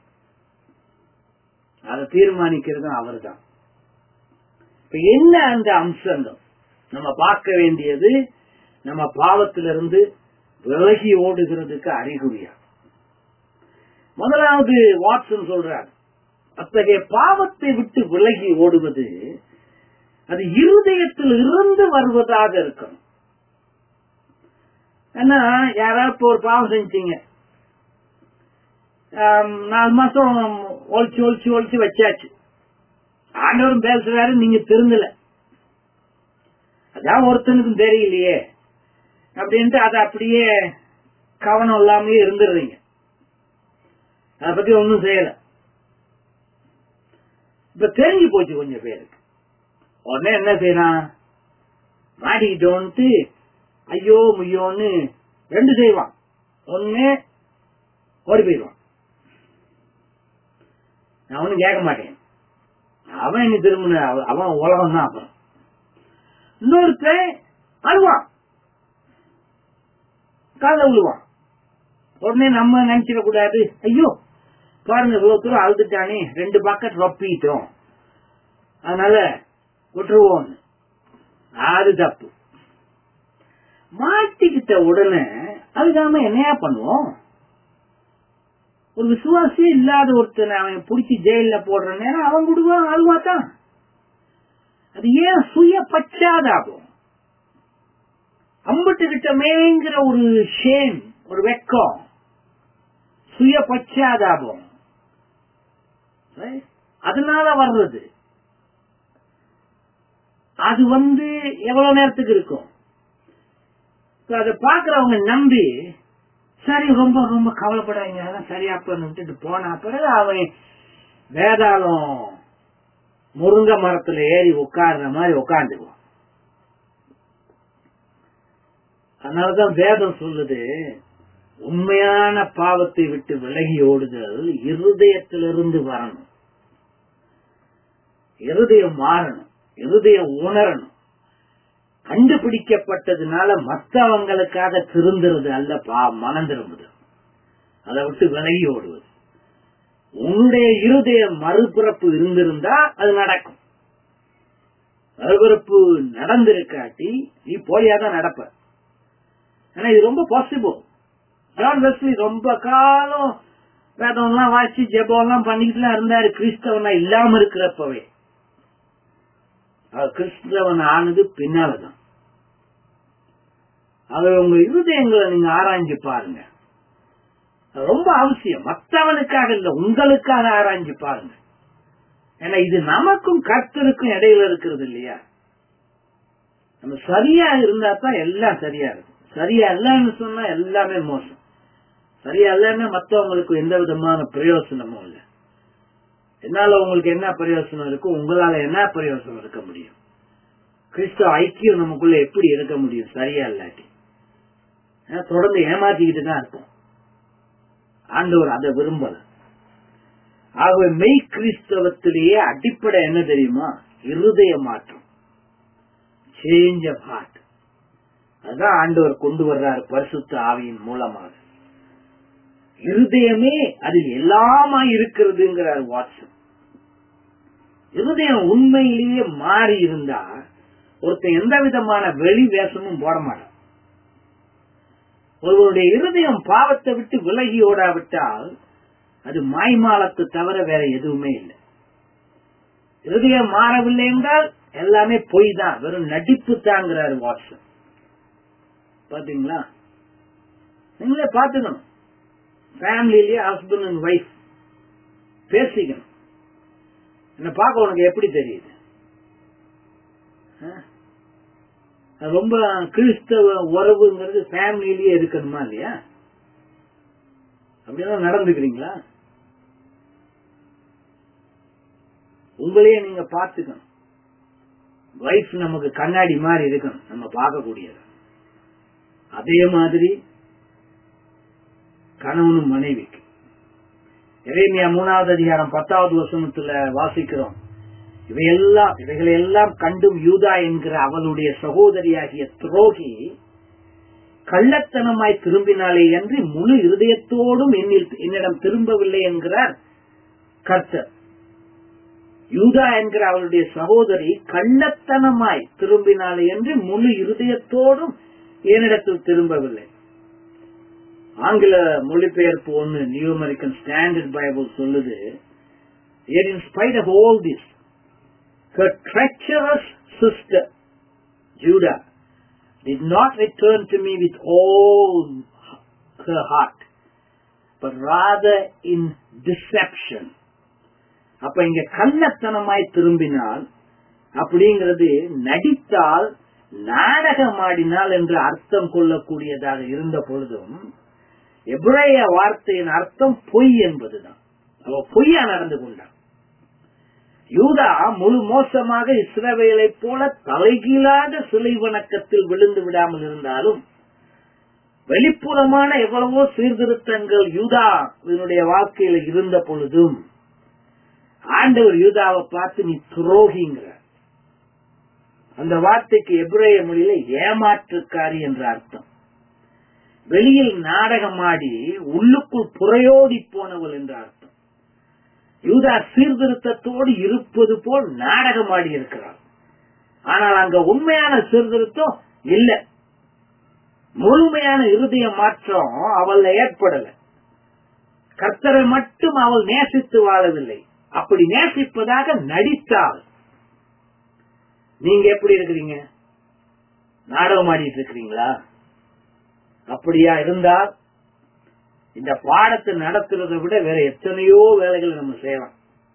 அதை தீர்மானிக்கிறதும் அவர் தான் இப்ப என்ன அந்த அம்சங்கள் நம்ம பார்க்க வேண்டியது நம்ம பாவத்திலிருந்து விலகி ஓடுகிறதுக்கு அறிகுறியா முதலாவது வாட்சன் சொல்றார் அத்தகைய பாவத்தை விட்டு விலகி ஓடுவது அது இருதயத்தில் இருந்து வருவதாக இருக்கணும் ஏன்னா யாராவது இப்போ ஒரு பாவம் செஞ்சீங்க ஆம், நாலு மாசம் ஒழிச்சு ஒழிச்சு ஒழிச்சு வச்சாச்சு ஆண்டவரும் பேசுறாரு நீங்க திருந்தல அதான் ஒருத்தனுக்கும் தெரியலையே அப்படின்ட்டு அதை அப்படியே கவனம் இல்லாமயே இருந்துடுறீங்க அதை பத்தி ஒன்றும் செய்யல இப்ப தெரிஞ்சு போச்சு கொஞ்சம் பேருக்கு உடனே என்ன செய்யறான் மாட்டிக்கிட்டோன்ட்டு ஐயோ முய்யோன்னு ரெண்டு செய்வான் ஒண்ணு ஓடி போயிடுவான் நான் ஒன்னும் கேட்க மாட்டேன் அவன் என்ன திரும்பின அவன் உலகம் தான் அப்புறம் இன்னொருத்தன் அழுவான் கால விழுவான் உடனே நம்ம நினைச்சிட கூடாது ஐயோ பாருங்க இவ்வளவு தூரம் அழுதுட்டானே ரெண்டு பக்கெட் ரொப்பிட்டோம் அதனால விட்டுருவோம் அது தப்பு மாட்டிக்கிட்ட உடனே அழுகாம என்னையா பண்ணுவோம் ஒரு விசுவாசியே இல்லாத ஒருத்தனை அவன் பிடிச்சி ஜெயில போடுற நேரம் அவன் விடுவான் அழுவாத்தான் அது ஏன் சுய பச்சாதாபம் அம்பிட்டு கிட்டமேங்கிற ஒரு ஷேம் ஒரு வெக்கம் சுய பச்சாதாபம் Right? அதனால வர்றது அது வந்து எவ்வளவு நேரத்துக்கு இருக்கும் இப்ப அதை பாக்குறவங்க நம்பி சரி ரொம்ப ரொம்ப கவலைப்படாதீங்க அதான் சரியா போன்னு விட்டுட்டு போன பிறகு அவன் வேதாளம் முருங்கை மரத்துல ஏறி உட்கார்ற மாதிரி உட்காந்துக்குவான் அதனாலதான் வேதம் சொல்லுது உண்மையான பாவத்தை விட்டு விலகி ஓடுதல் இருதயத்திலிருந்து வரணும் இருதயம் மாறணும் இருதயம் உணரணும் கண்டுபிடிக்கப்பட்டதுனால மற்றவங்களுக்காக திருந்துறது அல்ல பா மனம் திரும்புது அதை விட்டு விலகி ஓடுவது உன்னுடைய இருதய மறுபிறப்பு இருந்திருந்தா அது நடக்கும் மறுபிறப்பு நடந்திருக்காட்டி நீ போயாதான் நடப்ப ஆனா இது ரொம்ப பாசிபிள் ஜான் வெஸ்லி ரொம்ப காலம் வேதம் எல்லாம் வாசி ஜெபம் எல்லாம் பண்ணிக்கிட்டுலாம் இருந்தாரு கிறிஸ்தவனா இல்லாம இருக்கிறப்பவே அவர் கிறிஸ்தவன் ஆனது பின்னாலதான் அதை உங்க இருதயங்களை நீங்க ஆராய்ஞ்சு பாருங்க அது ரொம்ப அவசியம் மற்றவனுக்காக இல்ல உங்களுக்காக ஆராய்ஞ்சு பாருங்க ஏன்னா இது நமக்கும் கர்த்தருக்கும் இடையில இருக்கிறது இல்லையா நம்ம சரியா இருந்தா தான் எல்லாம் சரியா இருக்கும் சரியா இல்லைன்னு சொன்னா எல்லாமே மோசம் சரியா இல்லைன்னா மற்றவங்களுக்கு எந்த விதமான பிரயோசனமும் இல்லை என்னால உங்களுக்கு என்ன பிரயோசனம் இருக்கும் உங்களால என்ன பிரயோசனம் இருக்க முடியும் கிறிஸ்தவ ஐக்கியம் நமக்குள்ள எப்படி இருக்க முடியும் சரியா இல்லாட்டி ஏன்னா தொடர்ந்து ஏமாத்திக்கிட்டு தான் இருக்கும் ஆண்டவர் அதை விரும்பல ஆகவே மெய் கிறிஸ்தவத்திலேயே அடிப்படை என்ன தெரியுமா இருதய மாற்றம் சேஞ்ச் ஆஃப் ஹார்ட் அதான் ஆண்டவர் கொண்டு வர்றாரு பரிசுத்த ஆவியின் மூலமாக இருதயமே அதில் எல்லாமா இருக்கிறதுங்கிறார் வாட்சன் இருதயம் உண்மையிலேயே மாறி இருந்தா ஒருத்தன் எந்த விதமான வெளி வேஷமும் போட மாட்டான் ஒருவருடைய இருதயம் பாவத்தை விட்டு விலகி ஓடாவிட்டால் அது மாய்மாலத்தை தவிர வேற எதுவுமே இல்லை இருதயம் மாறவில்லை என்றால் எல்லாமே பொய் தான் வெறும் நடிப்பு தாங்கிறாரு வாட்ஸ்அப் பாத்தீங்களா நீங்களே பாத்துக்கணும் ஃபேமிலிலேயே ஹஸ்பண்ட் அண்ட் ஒய்ஃப் பேசிக்கணும் என்ன பார்க்க உனக்கு எப்படி தெரியுது ஆ? அது ரொம்ப கிறிஸ்தவ உறவுங்கிறது ஃபேமிலிலேயே இருக்கணுமா இல்லையா அப்படிதான் நடந்துக்கிறீங்களா உங்களையே நீங்க பார்த்துக்கணும் வைஃப் நமக்கு கண்ணாடி மாதிரி இருக்கணும் நம்ம பார்க்கக்கூடியது அதே மாதிரி கணவனும் மனைவிக்கு இறைமையா மூணாவது அதிகாரம் பத்தாவது வசனத்துல வாசிக்கிறோம் இவையெல்லாம் இவைகளை எல்லாம் கண்டும் யூதா என்கிற அவளுடைய சகோதரியாகிய துரோகி கள்ளத்தனமாய் திரும்பினாலே அன்றி முழு இருதயத்தோடும் என்னில் என்னிடம் திரும்பவில்லை என்கிறார் கர்த்தர் யூதா என்கிற அவளுடைய சகோதரி கள்ளத்தனமாய் திரும்பினாலே என்று முழு இருதயத்தோடும் என்னிடத்தில் திரும்பவில்லை ஆங்கில மொழிபெயர்ப்பு ஒன்னு நியூ அமெரிக்கன் ஸ்டாண்டர்ட் பைபிள் சொல்லுது yet in spite of all this her treacherous sister Judah did not return to me with all her heart but rather in deception அப்ப இங்க கள்ளத்தனமாய் திரும்பினால் அப்படிங்கிறது நடித்தால் நாடகமாடினால் என்று அர்த்தம் கொள்ளக்கூடியதாக இருந்த பொழுதும் எப்ரேய வார்த்தையின் அர்த்தம் பொய் என்பதுதான் அவ பொய்யா நடந்து கொண்டான் யூதா முழு மோசமாக இஸ்ரவேலைப் போல தலைகீழாக சிலை வணக்கத்தில் விழுந்து விடாமல் இருந்தாலும் வெளிப்புறமான எவ்வளவோ சீர்திருத்தங்கள் யூதா இதனுடைய வாழ்க்கையில இருந்த பொழுதும் ஆண்டவர் யூதாவை பார்த்து நீ துரோகிங்கிற அந்த வார்த்தைக்கு எப்ரேய மொழியில ஏமாற்றுக்காரி என்ற அர்த்தம் வெளியில் நாடகமாடி உள்ளுக்குள் புறையோடி போனவள் என்ற அர்த்தம் யூதா சீர்திருத்தத்தோடு இருப்பது போல் நாடகமாடி இருக்கிறார் ஆனால் அங்க உண்மையான சீர்திருத்தம் இல்ல முழுமையான இருதய மாற்றம் அவள் ஏற்படல கர்த்தரை மட்டும் அவள் நேசித்து வாழவில்லை அப்படி நேசிப்பதாக நடித்தாள் நீங்க எப்படி இருக்கிறீங்க நாடகம் ஆடிட்டு இருக்கிறீங்களா அப்படியா இருந்தால் இந்த பாடத்தை நடத்துறதை விட வேற எத்தனையோ வேலைகள் நம்ம செய்யலாம்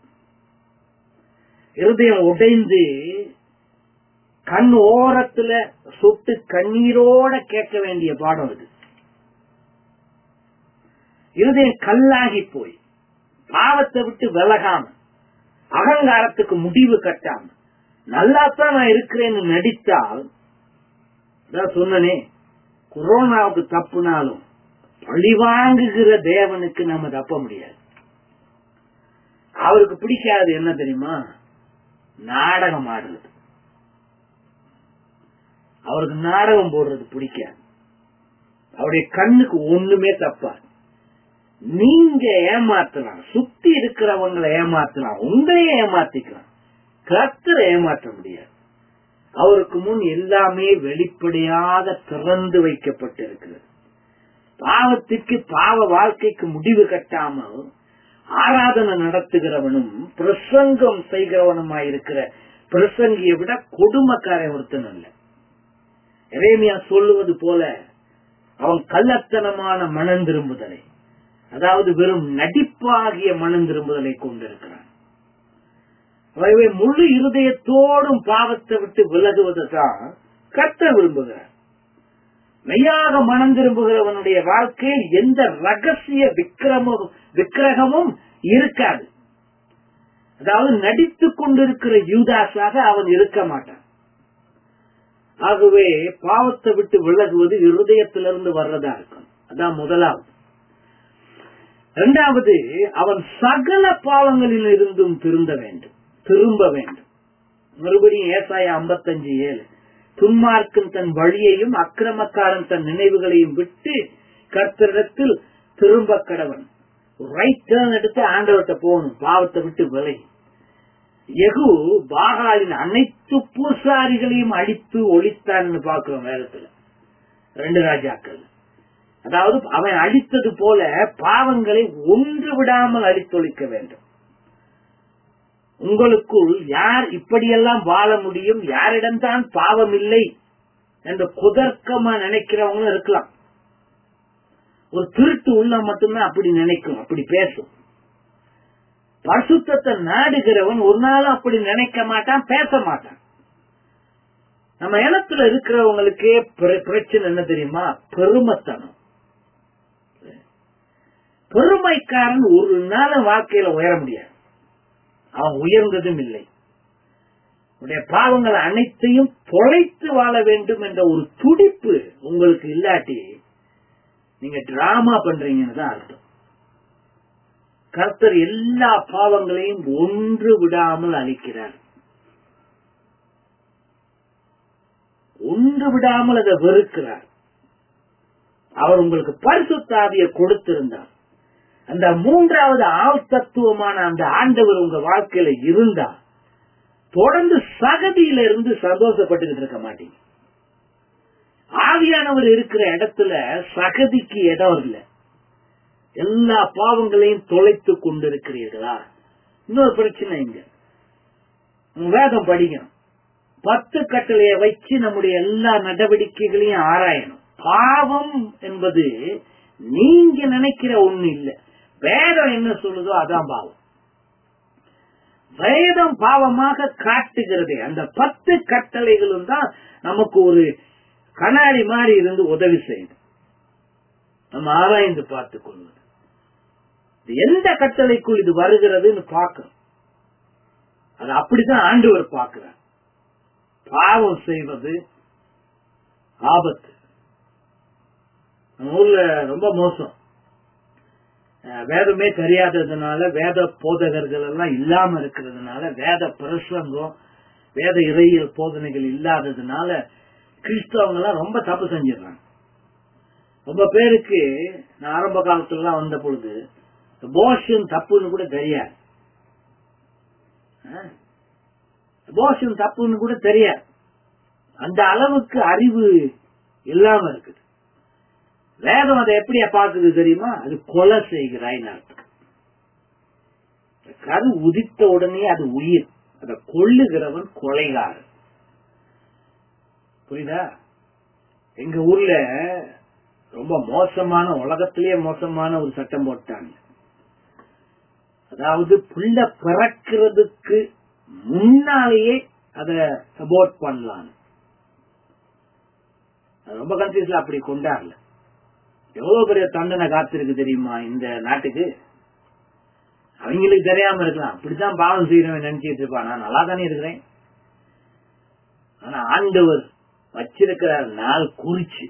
இருதயம் உடைந்து கண் ஓரத்துல சொட்டு கண்ணீரோட கேட்க வேண்டிய பாடம் இது இருதயம் கல்லாகி போய் பாவத்தை விட்டு விலகாம அகங்காரத்துக்கு முடிவு கட்டாம நல்லாத்தான் நான் இருக்கிறேன்னு நடித்தால் சொன்னனே கொரோனாவுக்கு தப்புனாலும் பழிவாங்குகிற தேவனுக்கு நம்ம தப்ப முடியாது அவருக்கு பிடிக்காது என்ன தெரியுமா நாடகம் ஆடுறது அவருக்கு நாடகம் போடுறது பிடிக்காது அவருடைய கண்ணுக்கு ஒண்ணுமே தப்பாது நீங்க ஏமாத்தலாம் சுத்தி இருக்கிறவங்களை ஏமாத்தலாம் உங்களையே ஏமாத்திக்கலாம் கர்த்தரை ஏமாற்ற முடியாது அவருக்கு முன் எல்லாமே வெளிப்படையாக திறந்து வைக்கப்பட்டிருக்கிறது பாவத்திற்கு பாவ வாழ்க்கைக்கு முடிவு கட்டாமல் ஆராதனை நடத்துகிறவனும் பிரசங்கம் செய்கிறவனுமாயிருக்கிற பிரசங்கியை விட கொடுமைக்காரன் ஒருத்தன் அல்ல எரேமியா சொல்லுவது போல அவன் கள்ளத்தனமான மனம் திரும்புதலை அதாவது வெறும் நடிப்பாகிய மனம் திரும்புதலை கொண்டிருக்கிறான் அவை முழு இருதயத்தோடும் பாவத்தை விட்டு விலகுவதுதான் கத்த விரும்புகிறார் மெய்யாக மனம் திரும்புகிறவனுடைய வாழ்க்கையில் எந்த ரகசிய விக்கிரமும் விக்கிரகமும் இருக்காது அதாவது நடித்துக் கொண்டிருக்கிற யூதாஸாக அவன் இருக்க மாட்டான் ஆகவே பாவத்தை விட்டு விலகுவது இருதயத்திலிருந்து வர்றதா இருக்கும் அதான் முதலாவது இரண்டாவது அவன் சகல பாவங்களில் இருந்தும் திருந்த வேண்டும் திரும்ப வேண்டும் மறுபடியும் ஏசாய ஐம்பத்தஞ்சு ஏழு துன்மார்க்கன் தன் வழியையும் அக்கிரமக்காரன் தன் நினைவுகளையும் விட்டு கர்த்தரிடத்தில் திரும்ப கடவன் ரைட் டேர்ன் எடுத்து ஆண்டவர்கிட்ட போகணும் பாவத்தை விட்டு விலை எகு பாகாலின் அனைத்து பூசாரிகளையும் அழித்து ஒழித்தான்னு பாக்குறோம் வேதத்துல ரெண்டு ராஜாக்கள் அதாவது அவன் அழித்தது போல பாவங்களை ஒன்று விடாமல் அழித்தொழிக்க வேண்டும் உங்களுக்குள் யார் இப்படியெல்லாம் வாழ முடியும் யாரிடம்தான் பாவம் இல்லை என்று குதர்க்கமா நினைக்கிறவங்களும் இருக்கலாம் ஒரு திருட்டு உள்ள மட்டும்தான் அப்படி நினைக்கும் அப்படி பேசும் பரிசுத்தத்தை நாடுகிறவன் ஒரு நாளும் அப்படி நினைக்க மாட்டான் பேச மாட்டான் நம்ம இனத்துல இருக்கிறவங்களுக்கே பிர- பிரச்சனை என்ன தெரியுமா பெருமைத்தனம் பெருமைக்காரன் ஒரு நாள் வாழ்க்கையில உயர முடியாது அவன் உயர்ந்ததும் இல்லை உடைய பாவங்கள் அனைத்தையும் தொலைத்து வாழ வேண்டும் என்ற ஒரு துடிப்பு உங்களுக்கு இல்லாட்டி நீங்க டிராமா பண்றீங்கன்னு தான் அர்த்தம் கர்த்தர் எல்லா பாவங்களையும் ஒன்று விடாமல் அழிக்கிறார் ஒன்று விடாமல் அதை வெறுக்கிறார் அவர் உங்களுக்கு பரிசுத்தாவிய கொடுத்திருந்தார் அந்த மூன்றாவது ஆள் தத்துவமான அந்த ஆண்டவர் உங்க வாழ்க்கையில இருந்தா தொடர்ந்து சகதியில இருந்து சந்தோஷப்பட்டுக்கிட்டு இருக்க மாட்டீங்க ஆவியானவர் இருக்கிற இடத்துல சகதிக்கு இடம் இல்லை எல்லா பாவங்களையும் தொலைத்து கொண்டிருக்கிறீர்களா இன்னொரு பிரச்சனை இங்க உங்க வேதம் படிக்கணும் பத்து கட்டளைய வச்சு நம்முடைய எல்லா நடவடிக்கைகளையும் ஆராயணும் பாவம் என்பது நீங்க நினைக்கிற ஒண்ணு இல்ல வேதம் என்ன சொல்லுதோ அதான் பாவம் வேதம் பாவமாக காட்டுகிறது அந்த பத்து கட்டளைகளும் தான் நமக்கு ஒரு கண்ணாடி மாதிரி இருந்து உதவி செய்யுது நம்ம ஆராய்ந்து பார்த்துக் கொள்வது இது எந்த கட்டளைக்குள் இது வருகிறதுன்னு பார்க்கணும் அது அப்படிதான் ஆண்டவர் பார்க்கிறார் பாவம் செய்வது ஆபத்து நம்ம ஊர்ல ரொம்ப மோசம் அஹ் வேதமே தெரியாததுனால வேத போதகர்கள் எல்லாம் இல்லாம இருக்கிறதுனால வேத பிரசங்கம் வேத இறையியல் போதனைகள் இல்லாததுனால கிறிஸ்தவங்க எல்லாம் ரொம்ப தப்பு செஞ்சிடறாங்க ரொம்ப பேருக்கு நான் ஆரம்ப காலத்துல எல்லாம் வந்த பொழுது போஷன் தப்புன்னு கூட தெரியாது போஷன் தப்புன்னு கூட தெரியாது அந்த அளவுக்கு அறிவு இல்லாம இருக்குது வேதம் அதை எப்படியா பாக்குது தெரியுமா அது கொலை செய்கிறாய்னு அர்த்தம் கரு உதித்த உடனே அது உயிர் அதை கொள்ளுகிறவன் கொலைகாரன் புரியுதா எங்க ஊர்ல ரொம்ப மோசமான உலகத்திலேயே மோசமான ஒரு சட்டம் போட்டாங்க அதாவது புள்ள பிறக்கிறதுக்கு முன்னாலேயே அத சப்போர்ட் பண்ணலாம் ரொம்ப கண்ட்ரீஸ்ல அப்படி கொண்டாடல எவ்வளவு பெரிய தண்டனை காத்திருக்கு தெரியுமா இந்த நாட்டுக்கு அவங்களுக்கு தெரியாம இருக்கலாம் அப்படித்தான் பாவம் செய்யறவன் நினைச்சிட்டு இருப்பான் நான் நல்லா தானே இருக்கிறேன் ஆனா ஆண்டவர் வச்சிருக்கிற நாள் குறிச்சு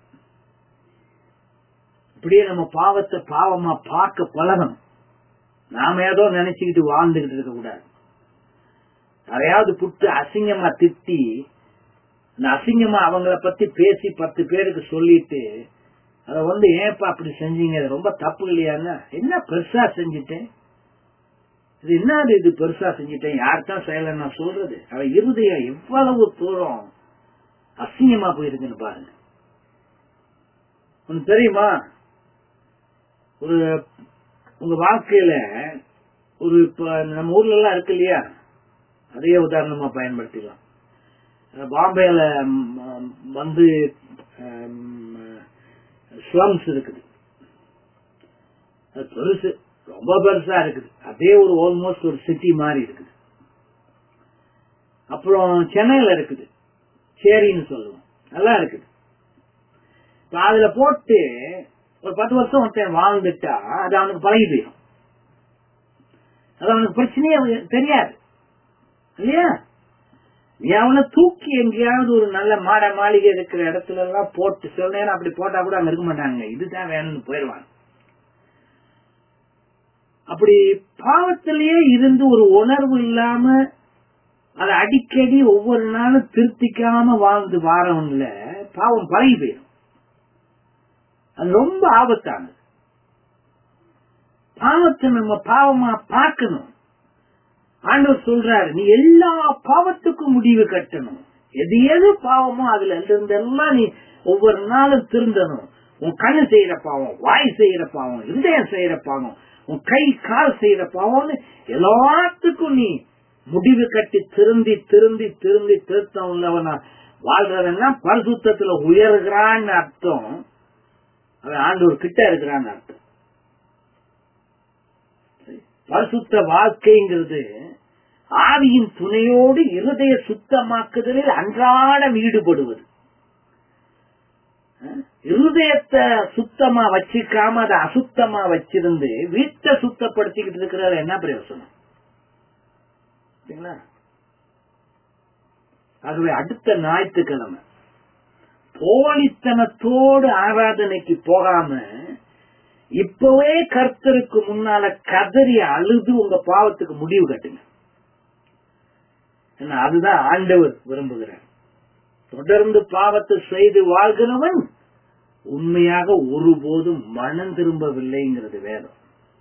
இப்படியே நம்ம பாவத்தை பாவமா பார்க்க பழகணும் நாம ஏதோ நினைச்சுக்கிட்டு வாழ்ந்துகிட்டு இருக்க கூடாது யாரையாவது புட்டு அசிங்கமா திட்டி அந்த அசிங்கமா அவங்கள பத்தி பேசி பத்து பேருக்கு சொல்லிட்டு அத வந்து ஏன்பா அப்படி செஞ்சீங்க அது ரொம்ப தப்பு இல்லையான்னா என்ன பெருசா செஞ்சுட்டேன் இது என்னது இது பெருசா செஞ்சுட்டேன் யார்தான் செய்யல நான் சொல்றது அவ இருதயம் எவ்வளவு தூரம் அசிங்கமா போயிருக்குன்னு பாருங்க உனக்கு தெரியுமா ஒரு உங்க வாழ்க்கையில ஒரு இப்ப நம்ம ஊர்ல எல்லாம் இருக்கு இல்லையா அதையே உதாரணமா பயன்படுத்திக்கலாம் அஹ் பாம்பேல ம், வந்து ஸ்லம்ஸ் இருக்குது அது பெருசு ரொம்ப பெருசா இருக்குது அதே ஒரு ஆல்மோஸ்ட் ஒரு சிட்டி மாதிரி இருக்குது அப்புறம் சென்னையில இருக்குது சேரின்னு சொல்லுவோம் நல்லா இருக்குது இப்ப அதுல போட்டு ஒரு பத்து வருஷம் ஒருத்தன் வாழ்ந்துட்டா அது அவனுக்கு பழகி போயிடும் அது அவனுக்கு பிரச்சனையே தெரியாது இல்லையா நீ அவனை தூக்கி எங்கேயாவது ஒரு நல்ல மாட மாளிகை இருக்கிற இடத்துல எல்லாம் போட்டு சில நேரம் அப்படி போட்டா கூட அங்க இருக்க மாட்டாங்க இதுதான் வேணும்னு போயிடுவாங்க அப்படி பாவத்திலேயே இருந்து ஒரு உணர்வு இல்லாம அதை அடிக்கடி ஒவ்வொரு நாளும் திருத்திக்காம வாழ்ந்து வாரவன்ல பாவம் பழகி போயிடும் அது ரொம்ப ஆபத்தானது பாவத்தை நம்ம பாவமா பார்க்கணும் ஆண்டவர் சொல்றாரு நீ எல்லா பாவத்துக்கும் முடிவு கட்டணும் எது எது பாவமோ அதுல இருந்தெல்லாம் நீ ஒவ்வொரு நாளும் திருந்தணும் உன் கண்ணு செய்யற பாவம் வாய் செய்யற பாவம் இருதயம் செய்யற பாவம் உன் கை கால் செய்யற பாவம்னு எல்லாத்துக்கும் நீ முடிவு கட்டி திருந்தி திருந்தி திருந்தி திருத்தம் உள்ளவனா வாழ்றவன்னா பரிசுத்தத்துல உயர்கிறான்னு அர்த்தம் அவன் ஆண்டவர் கிட்ட இருக்கிறான்னு அர்த்தம் பரிசுத்த வாழ்க்கைங்கிறது ஆவியின் துணையோடு இருதய சுத்தமாக்குதலில் அன்றாடம் ஈடுபடுவது இருதயத்தை சுத்தமா வச்சிக்காம அதை அசுத்தமா வச்சிருந்து வீட்டை சுத்தப்படுத்திக்கிட்டு இருக்கிறாரு என்ன பிரயோசனம் சரிங்களா ஆகவே அடுத்த ஞாயிற்றுக்கிழமை போலித்தனத்தோடு ஆராதனைக்கு போகாம இப்பவே கர்த்தருக்கு முன்னால கதறி அழுது உங்க பாவத்துக்கு முடிவு கட்டுங்க ஏன்னா அதுதான் ஆண்டவர் விரும்புகிறார் தொடர்ந்து பாவத்தை செய்து வாழ்கிறவன் உண்மையாக ஒருபோதும் மனம் திரும்பவில்லைங்கிறது வேதம்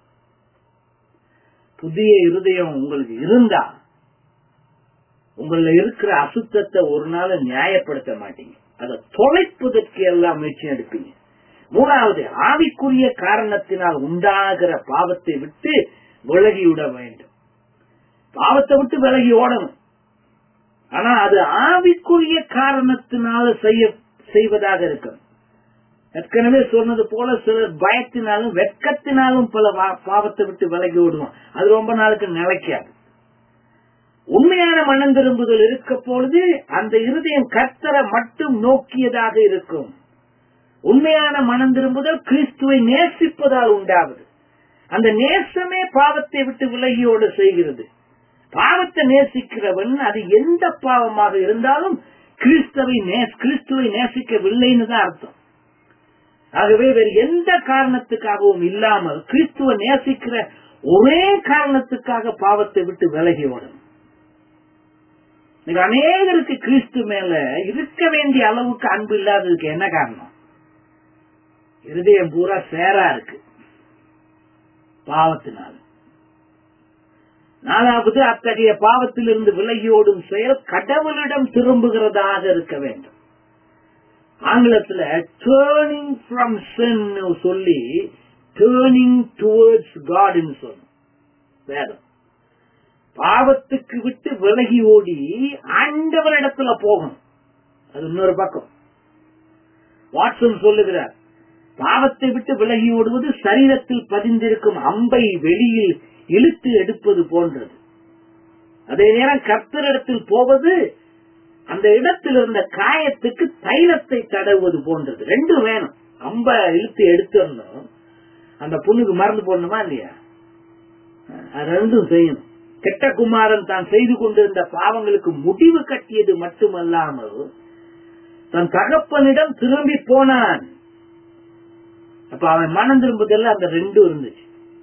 புதிய இருதயம் உங்களுக்கு இருந்தா உங்கள இருக்கிற அசுத்தத்தை ஒரு நாள் நியாயப்படுத்த மாட்டீங்க அதை தொலைப்பதற்கு எல்லாம் முயற்சி எடுப்பீங்க மூணாவது ஆவிக்குரிய காரணத்தினால் உண்டாகிற பாவத்தை விட்டு விலகிவிட வேண்டும் பாவத்தை விட்டு விலகி ஓடணும் ஆனா அது ஆவிக்குரிய காரணத்தினால செய்ய செய்வதாக இருக்கும் ஏற்கனவே சொன்னது போல சிலர் பயத்தினாலும் வெட்கத்தினாலும் பல பாவத்தை விட்டு விலகி விடுவோம் அது ரொம்ப நாளுக்கு நிலைக்காது உண்மையான மனம் திரும்புதல் இருக்க பொழுது அந்த இருதயம் கர்த்தரை மட்டும் நோக்கியதாக இருக்கும் உண்மையான மனம் திரும்புதல் கிறிஸ்துவை நேசிப்பதால் உண்டாவது அந்த நேசமே பாவத்தை விட்டு விலகியோடு செய்கிறது பாவத்தை நேசிக்கிறவன் அது எந்த பாவமாக இருந்தாலும் கிறிஸ்தவை கிறிஸ்துவை நேசிக்கவில்லைன்னு தான் அர்த்தம் ஆகவே வேறு எந்த காரணத்துக்காகவும் இல்லாமல் கிறிஸ்துவ நேசிக்கிற ஒரே காரணத்துக்காக பாவத்தை விட்டு விலகி ஓடும் அநேகருக்கு கிறிஸ்து மேல இருக்க வேண்டிய அளவுக்கு அன்பு இல்லாததுக்கு என்ன காரணம் இருதயம் பூரா சேரா இருக்கு பாவத்தினால நாலாவது அத்தகைய பாவத்திலிருந்து விலகியோடும் செயல் கடவுளிடம் திரும்புகிறதாக இருக்க வேண்டும் ஆங்கிலத்துல டேர்னிங் ஃப்ரம் சின் சொல்லி டேர்னிங் டுவர்ட்ஸ் காட்னு சொல்லும் வேதம் பாவத்துக்கு விட்டு விலகி ஓடி ஆண்டவரிடத்துல போகணும் அது இன்னொரு பக்கம் வாட்சன் சொல்லுகிறார் பாவத்தை விட்டு விலகி ஓடுவது சரீரத்தில் பதிந்திருக்கும் அம்பை வெளியில் இழுத்து எடுப்பது போன்றது அதே நேரம் கர்த்தரிடத்தில் போவது அந்த இடத்தில் இருந்த காயத்துக்கு தைலத்தை தடவுவது போன்றது ரெண்டும் வேணும் அம்ப இழுத்து எடுத்துடணும் அந்த புண்ணுக்கு மறந்து போடணுமா இல்லையா அது ரெண்டும் செய்யணும் கெட்ட குமாரன் தான் செய்து கொண்டிருந்த பாவங்களுக்கு முடிவு கட்டியது மட்டுமல்லாமல் தன் தகப்பனிடம் திரும்பி போனான் அப்ப அவன் மனம் திரும்புதல்ல அந்த ரெண்டும் இருந்துச்சு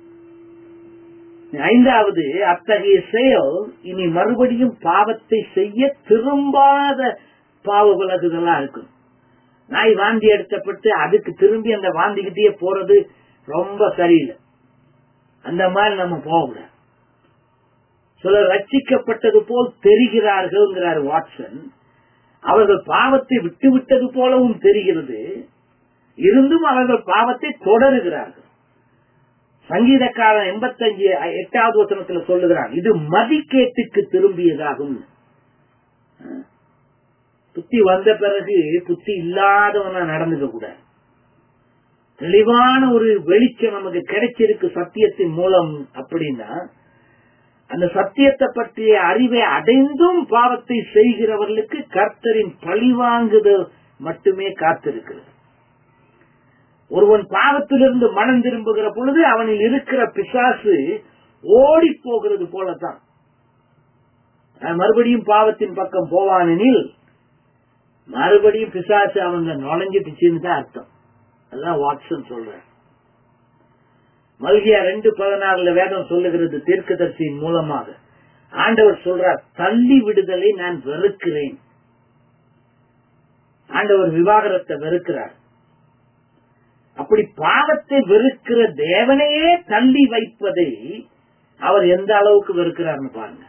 ஐந்தாவது அத்தகைய செயல் இனி மறுபடியும் பாவத்தை செய்ய திரும்பாத பாவ விலகுதலா இருக்கும் நாய் வாந்தி எடுத்தப்பட்டு அதுக்கு திரும்பி அந்த வாந்திக்கிட்டே போறது ரொம்ப சரியில்லை அந்த மாதிரி நம்ம போகக்கூடாது சிலர் ரட்சிக்கப்பட்டது போல் தெரிகிறார்கள் வாட்சன் அவர்கள் பாவத்தை விட்டு விட்டது போலவும் தெரிகிறது இருந்தும் அவர்கள் பாவத்தை தொடருகிறார்கள் சங்கீதக்காரன் எண்பத்தஞ்சு எட்டாவது வசனத்துல சொல்லுகிறான் இது மதிக்கேட்டுக்கு திரும்பியதாகும் புத்தி வந்த பிறகு புத்தி இல்லாதவனா நடந்துக்க கூடாது தெளிவான ஒரு வெளிச்சம் நமக்கு கிடைச்சிருக்கு சத்தியத்தின் மூலம் அப்படின்னா அந்த சத்தியத்தை பற்றிய அறிவை அடைந்தும் பாவத்தை செய்கிறவர்களுக்கு கர்த்தரின் பழிவாங்குதல் மட்டுமே காத்திருக்கிறது ஒருவன் பாவத்திலிருந்து மனம் திரும்புகிற பொழுது அவனில் இருக்கிற பிசாசு ஓடி போகிறது போலதான் மறுபடியும் பாவத்தின் பக்கம் போவானெனில் மறுபடியும் பிசாசு அவங்க நுழைஞ்சிட்டுச்சுன்னு தான் அர்த்தம் அதுதான் வாட்சன் சொல்றேன் மல்கியா ரெண்டு பதினாறுல வேதம் சொல்லுகிறது தீர்க்கதர்சியின் மூலமாக ஆண்டவர் சொல்றார் தள்ளி விடுதலை நான் வெறுக்கிறேன் ஆண்டவர் விவாகரத்தை வெறுக்கிறார் அப்படி பாவத்தை வெறுக்கிற தேவனையே தள்ளி வைப்பதை அவர் எந்த அளவுக்கு வெறுக்கிறார்னு பாருங்க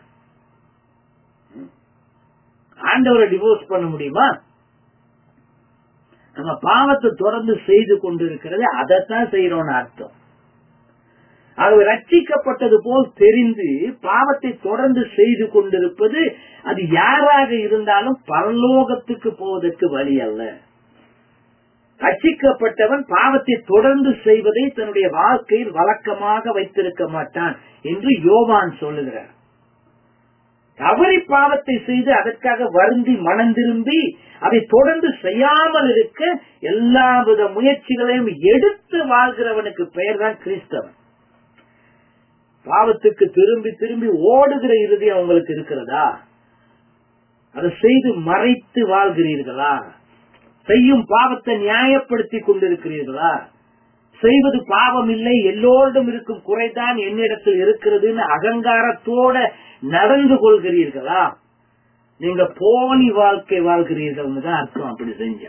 ஆண்டவரை டிவோர்ஸ் பண்ண முடியுமா நம்ம பாவத்தை தொடர்ந்து செய்து கொண்டிருக்கிறது அதைத்தான் செய்யறோம்னு அர்த்தம் ஆகவே ரட்சிக்கப்பட்டது போல் தெரிந்து பாவத்தை தொடர்ந்து செய்து கொண்டிருப்பது அது யாராக இருந்தாலும் பரலோகத்துக்கு போவதற்கு வழி அல்ல ரட்சிக்கப்பட்டவன் பாவத்தை தொடர்ந்து செய்வதை தன்னுடைய வாழ்க்கையில் வழக்கமாக வைத்திருக்க மாட்டான் என்று யோவான் சொல்லுகிறார் தவறி பாவத்தை செய்து அதற்காக வருந்தி மனம் திரும்பி அதை தொடர்ந்து செய்யாமல் இருக்க எல்லா வித முயற்சிகளையும் எடுத்து வாழ்கிறவனுக்கு பெயர்தான் கிறிஸ்தவன் பாவத்துக்கு திரும்பி திரும்பி ஓடுகிற இறுதி அவங்களுக்கு இருக்கிறதா அதை செய்து மறைத்து வாழ்கிறீர்களா செய்யும் பாவத்தை நியாயப்படுத்தி கொண்டிருக்கிறீர்களா செய்வது பாவம் இல்லை எல்லோரிடம் இருக்கும் குறைதான் என்னிடத்தில் இருக்கிறதுன்னு அகங்காரத்தோட நடந்து கொள்கிறீர்களா நீங்க போலி வாழ்க்கை வாழ்கிறீர்கள்னு தான் அர்த்தம் அப்படி செஞ்ச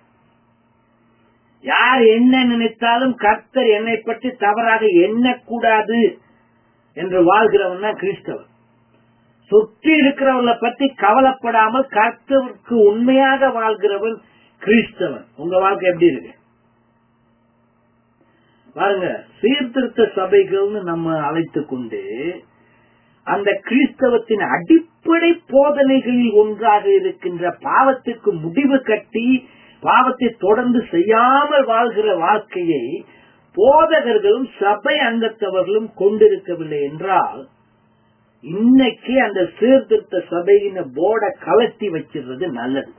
யார் என்ன நினைத்தாலும் கர்த்தர் என்னை பற்றி தவறாக எண்ணக்கூடாது என்று வாழ்கிறவன் தான் கிறிஸ்தவன் சுற்றி இருக்கிறவங்களை பற்றி கவலைப்படாமல் கர்த்தவருக்கு உண்மையாக வாழ்கிறவன் கிறிஸ்தவன் உங்க வாழ்க்கை எப்படி இருக்கு பாருங்க சீர்திருத்த சபைகள்னு நம்ம அழைத்து கொண்டு அந்த கிறிஸ்தவத்தின் அடிப்படை போதனைகளில் ஒன்றாக இருக்கின்ற பாவத்துக்கு முடிவு கட்டி பாவத்தை தொடர்ந்து செய்யாமல் வாழ்கிற வாழ்க்கையை போதகர்களும் சபை அங்கத்தவர்களும் கொண்டிருக்கவில்லை என்றால் இன்னைக்கு அந்த சீர்திருத்த சபையின போர்ட கலட்டி வச்சிடுறது நல்லது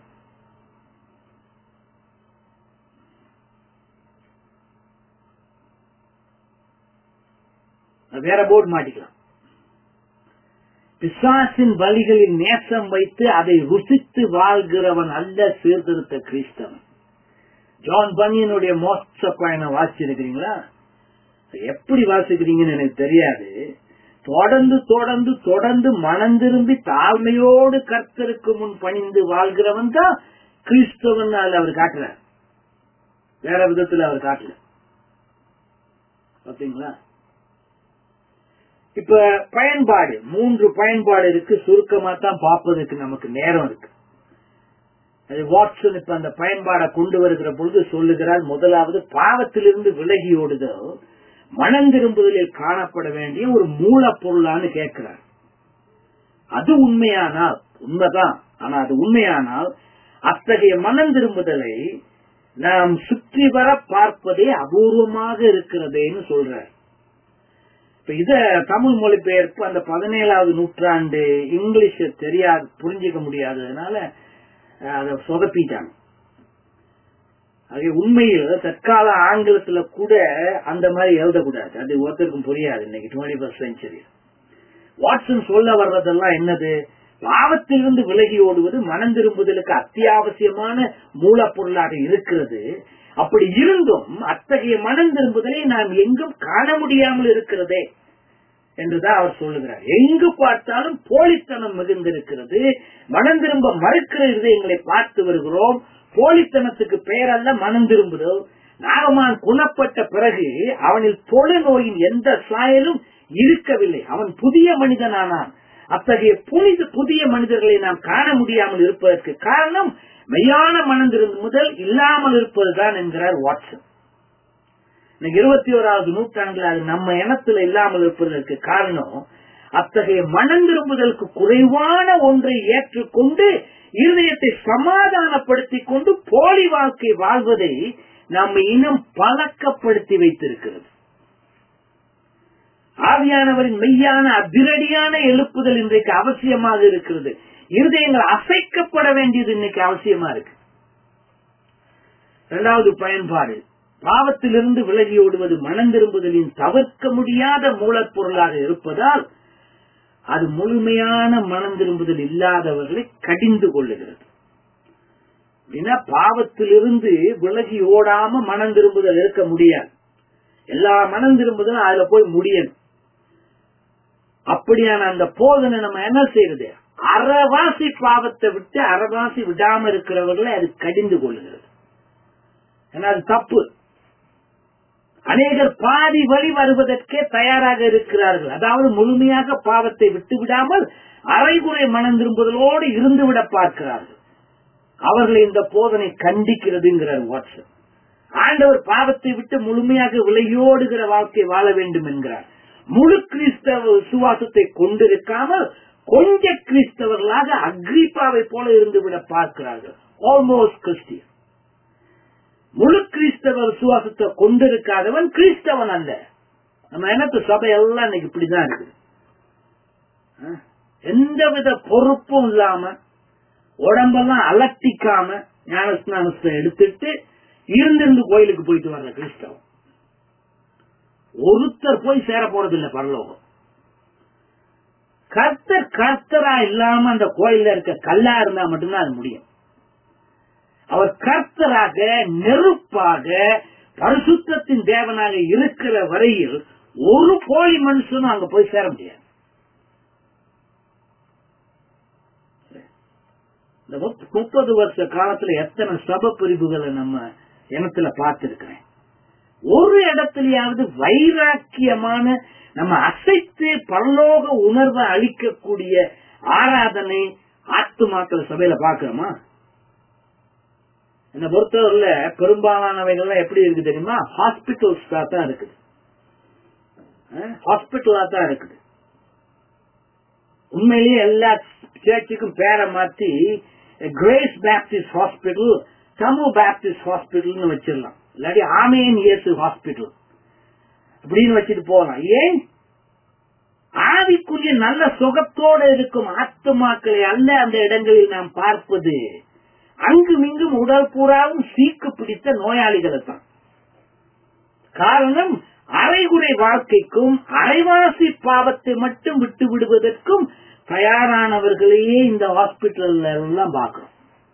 வேற போர்டு மாட்டிக்கலாம் பிசாசின் வழிகளில் நேசம் வைத்து அதை ருசித்து வாழ்கிறவன் அல்ல சீர்திருத்த கிறிஸ்தவன் ஜான் பனியனுடைய மோட்ச பயணம் வாசிச்சிருக்கிறீங்களா எப்படி வாசிக்கிறீங்கன்னு எனக்கு தெரியாது தொடர்ந்து தொடர்ந்து தொடர்ந்து மனம் திரும்பி தாழ்மையோடு கர்த்தருக்கு முன் பணிந்து வாழ்கிறவன் தான் கிறிஸ்தவன் அதுல அவர் காட்டுறார் வேற விதத்துல அவர் காட்டல பாத்தீங்களா இப்ப பயன்பாடு மூன்று பயன்பாடு இருக்கு சுருக்கமா தான் பார்ப்பதற்கு நமக்கு நேரம் இருக்கு அது வாட்சன் இப்ப அந்த பயன்பாடை கொண்டு வருகிற பொழுது சொல்லுகிறார் முதலாவது பாவத்திலிருந்து விலகி ஓடுதல் மனம் திரும்புதலில் காணப்பட வேண்டிய ஒரு மூலப்பொருளான்னு கேட்கிறார் அது உண்மையானால் உண்மைதான் ஆனா அது உண்மையானால் அத்தகைய மனம் திரும்புதலை நாம் சுற்றி வர பார்ப்பதே அபூர்வமாக இருக்கிறதேன்னு சொல்றார் இப்ப இத தமிழ் மொழிபெயர்ப்பு அந்த பதினேழாவது நூற்றாண்டு இங்கிலீஷ் தெரியாது புரிஞ்சுக்க முடியாததுனால அதை சொதப்பிட்டாங்க ஆகிய உண்மையில் தற்கால ஆங்கிலத்துல கூட அந்த மாதிரி எழுதக்கூடாது அது ஒருத்தருக்கும் புரியாது இன்னைக்கு டுவெண்ட்டி ஃபர்ஸ்ட் செஞ்சுரி வாட்சன் சொல்ல வர்றதெல்லாம் என்னது பாவத்திலிருந்து விலகி ஓடுவது மனம் திரும்புதலுக்கு அத்தியாவசியமான மூலப்பொருளாக இருக்கிறது அப்படி இருந்தும் அத்தகைய மனம் திரும்புதலை நாம் எங்கும் காண முடியாமல் இருக்கிறதே என்றுதான் அவர் சொல்லுகிறார் எங்கு பார்த்தாலும் போலித்தனம் மிகுந்திருக்கிறது மனம் திரும்ப மறுக்கிற இதயங்களை பார்த்து வருகிறோம் போலித்தனத்துக்கு பெயர் அல்ல மனம் திரும்புதல் நாகமான் குணப்பட்ட பிறகு அவனில் தொழுநோயின் எந்த சாயலும் இருக்கவில்லை அவன் புதிய மனிதனானான் அத்தகைய புனித புதிய மனிதர்களை நாம் காண முடியாமல் இருப்பதற்கு காரணம் மெய்யான மனம் முதல் இல்லாமல் இருப்பதுதான் என்கிறார் வாட்சன் இன்னைக்கு இருபத்தி ஓராவது நூற்றாண்டுல அது நம்ம இனத்துல இல்லாமல் இருப்பதற்கு காரணம் அத்தகைய மனம் திரும்புதலுக்கு குறைவான ஒன்றை ஏற்றுக்கொண்டு இருதயத்தை சமாதானப்படுத்திக் கொண்டு போலி வாழ்க்கை வாழ்வதை நம்ம இனம் பழக்கப்படுத்தி வைத்திருக்கிறது ஆவியானவரின் மெய்யான அதிரடியான எழுப்புதல் இன்றைக்கு அவசியமாக இருக்கிறது இருதயங்கள் அசைக்கப்பட வேண்டியது இன்னைக்கு அவசியமா இருக்கு இரண்டாவது பயன்பாடு பாவத்திலிருந்து விலகி ஓடுவது மனம் திரும்புதலின் தவிர்க்க முடியாத மூலப்பொருளாக இருப்பதால் அது முழுமையான மனம் திரும்புதல் இல்லாதவர்களை கடிந்து கொள்ளுகிறது அப்படின்னா பாவத்திலிருந்து விலகி ஓடாம மனம் திரும்புதல் இருக்க முடியாது எல்லா மனம் திரும்புதலும் அதுல போய் முடியணும் அப்படியான அந்த போதனை நம்ம என்ன செய்யறது அறவாசி பாவத்தை விட்டு அறவாசி விடாம இருக்கிறவர்களை அது கடிந்து கொள்ளுகிறது ஏன்னா அது தப்பு அநேகர் பாதி வழி வருவதற்கே தயாராக இருக்கிறார்கள் அதாவது முழுமையாக பாவத்தை விட்டு விடாமல் அரைகுறை மனம் திரும்புதலோடு இருந்துவிட பார்க்கிறார்கள் அவர்களை இந்த போதனை கண்டிக்கிறதுங்கிறார் வாட்ஸ்அப் ஆண்டவர் பாவத்தை விட்டு முழுமையாக விலையோடுகிற வாழ்க்கை வாழ வேண்டும் என்கிறார் முழு கிறிஸ்தவ விசுவாசத்தை கொண்டிருக்காமல் கொஞ்ச கிறிஸ்தவர்களாக அக்ரிப்பாவை போல இருந்து விட பார்க்கிறார்கள் ஆல்மோஸ்ட் கிறிஸ்டியன் முழு கிறிஸ்தவ விசுவாசத்தை கொண்டிருக்காதவன் கிறிஸ்தவன் அல்ல நம்ம எனக்கு சபை எல்லாம் இன்னைக்கு இப்படிதான் இருக்குது அஹ், எந்தவித பொறுப்பும் இல்லாம உடம்பெல்லாம் அலட்டிக்காம ஞானஸ்நானத்தை எடுத்துட்டு இருந்திருந்து கோயிலுக்கு போயிட்டு வர்ற கிறிஸ்தவம் ஒருத்தர் போய் சேர போறதில்ல பரலோகம் கர்த்தர் கர்த்தரா இல்லாம அந்த கோயில்ல இருக்க கல்லா இருந்தா மட்டும்தான் அது முடியும் அவர் கர்த்தராக நெருப்பாக பரிசுத்தத்தின் தேவனாக இருக்கிற வரையில் ஒரு கோழி மனுஷனும் அங்க போய் சேர முடியாது இந்த முப்ப- முப்பது வருஷ காலத்துல எத்தனை சப பிரிவுகளை நம்ம இனத்துல பார்த்திருக்கிறேன் ஒரு இடத்துலயாவது வைராக்கியமான நம்ம அசைத்து பரலோக உணர்வை அளிக்கக்கூடிய ஆராதனை ஆத்துமாக்கள் சபையில பாக்குறோமா என்ன பொறுத்தவரையில பெரும்பாலானவைகள்லாம் எப்படி இருக்கு தெரியுமா ஹாஸ்பிட்டல்ஸ் தான் இருக்குது ஹாஸ்பிட்டலா தான் இருக்குது உண்மையிலேயே எல்லா சேர்ச்சுக்கும் பேரை மாத்தி கிரேஸ் பேப்டிஸ்ட் ஹாஸ்பிட்டல் தமு பேப்டிஸ்ட் ஹாஸ்பிட்டல்னு வச்சிடலாம் இல்லாட்டி ஆமேன் இயேசு ஹாஸ்பிட்டல் அப்படின்னு வச்சுட்டு போகலாம் ஏன் ஆவிக்குரிய நல்ல சுகத்தோடு இருக்கும் ஆத்துமாக்களை அல்ல அந்த இடங்களில் நாம் பார்ப்பது அங்கும் இங்கும் உடல் பூராவும் சீக்கு பிடித்த நோயாளிகளை தான் காரணம் அரைகுறை வாழ்க்கைக்கும் அரைவாசி பாவத்தை மட்டும் விட்டு விடுவதற்கும் தயாரானவர்களையே இந்த ஹாஸ்பிட்டல்ல எல்லாம் பார்க்கிறோம்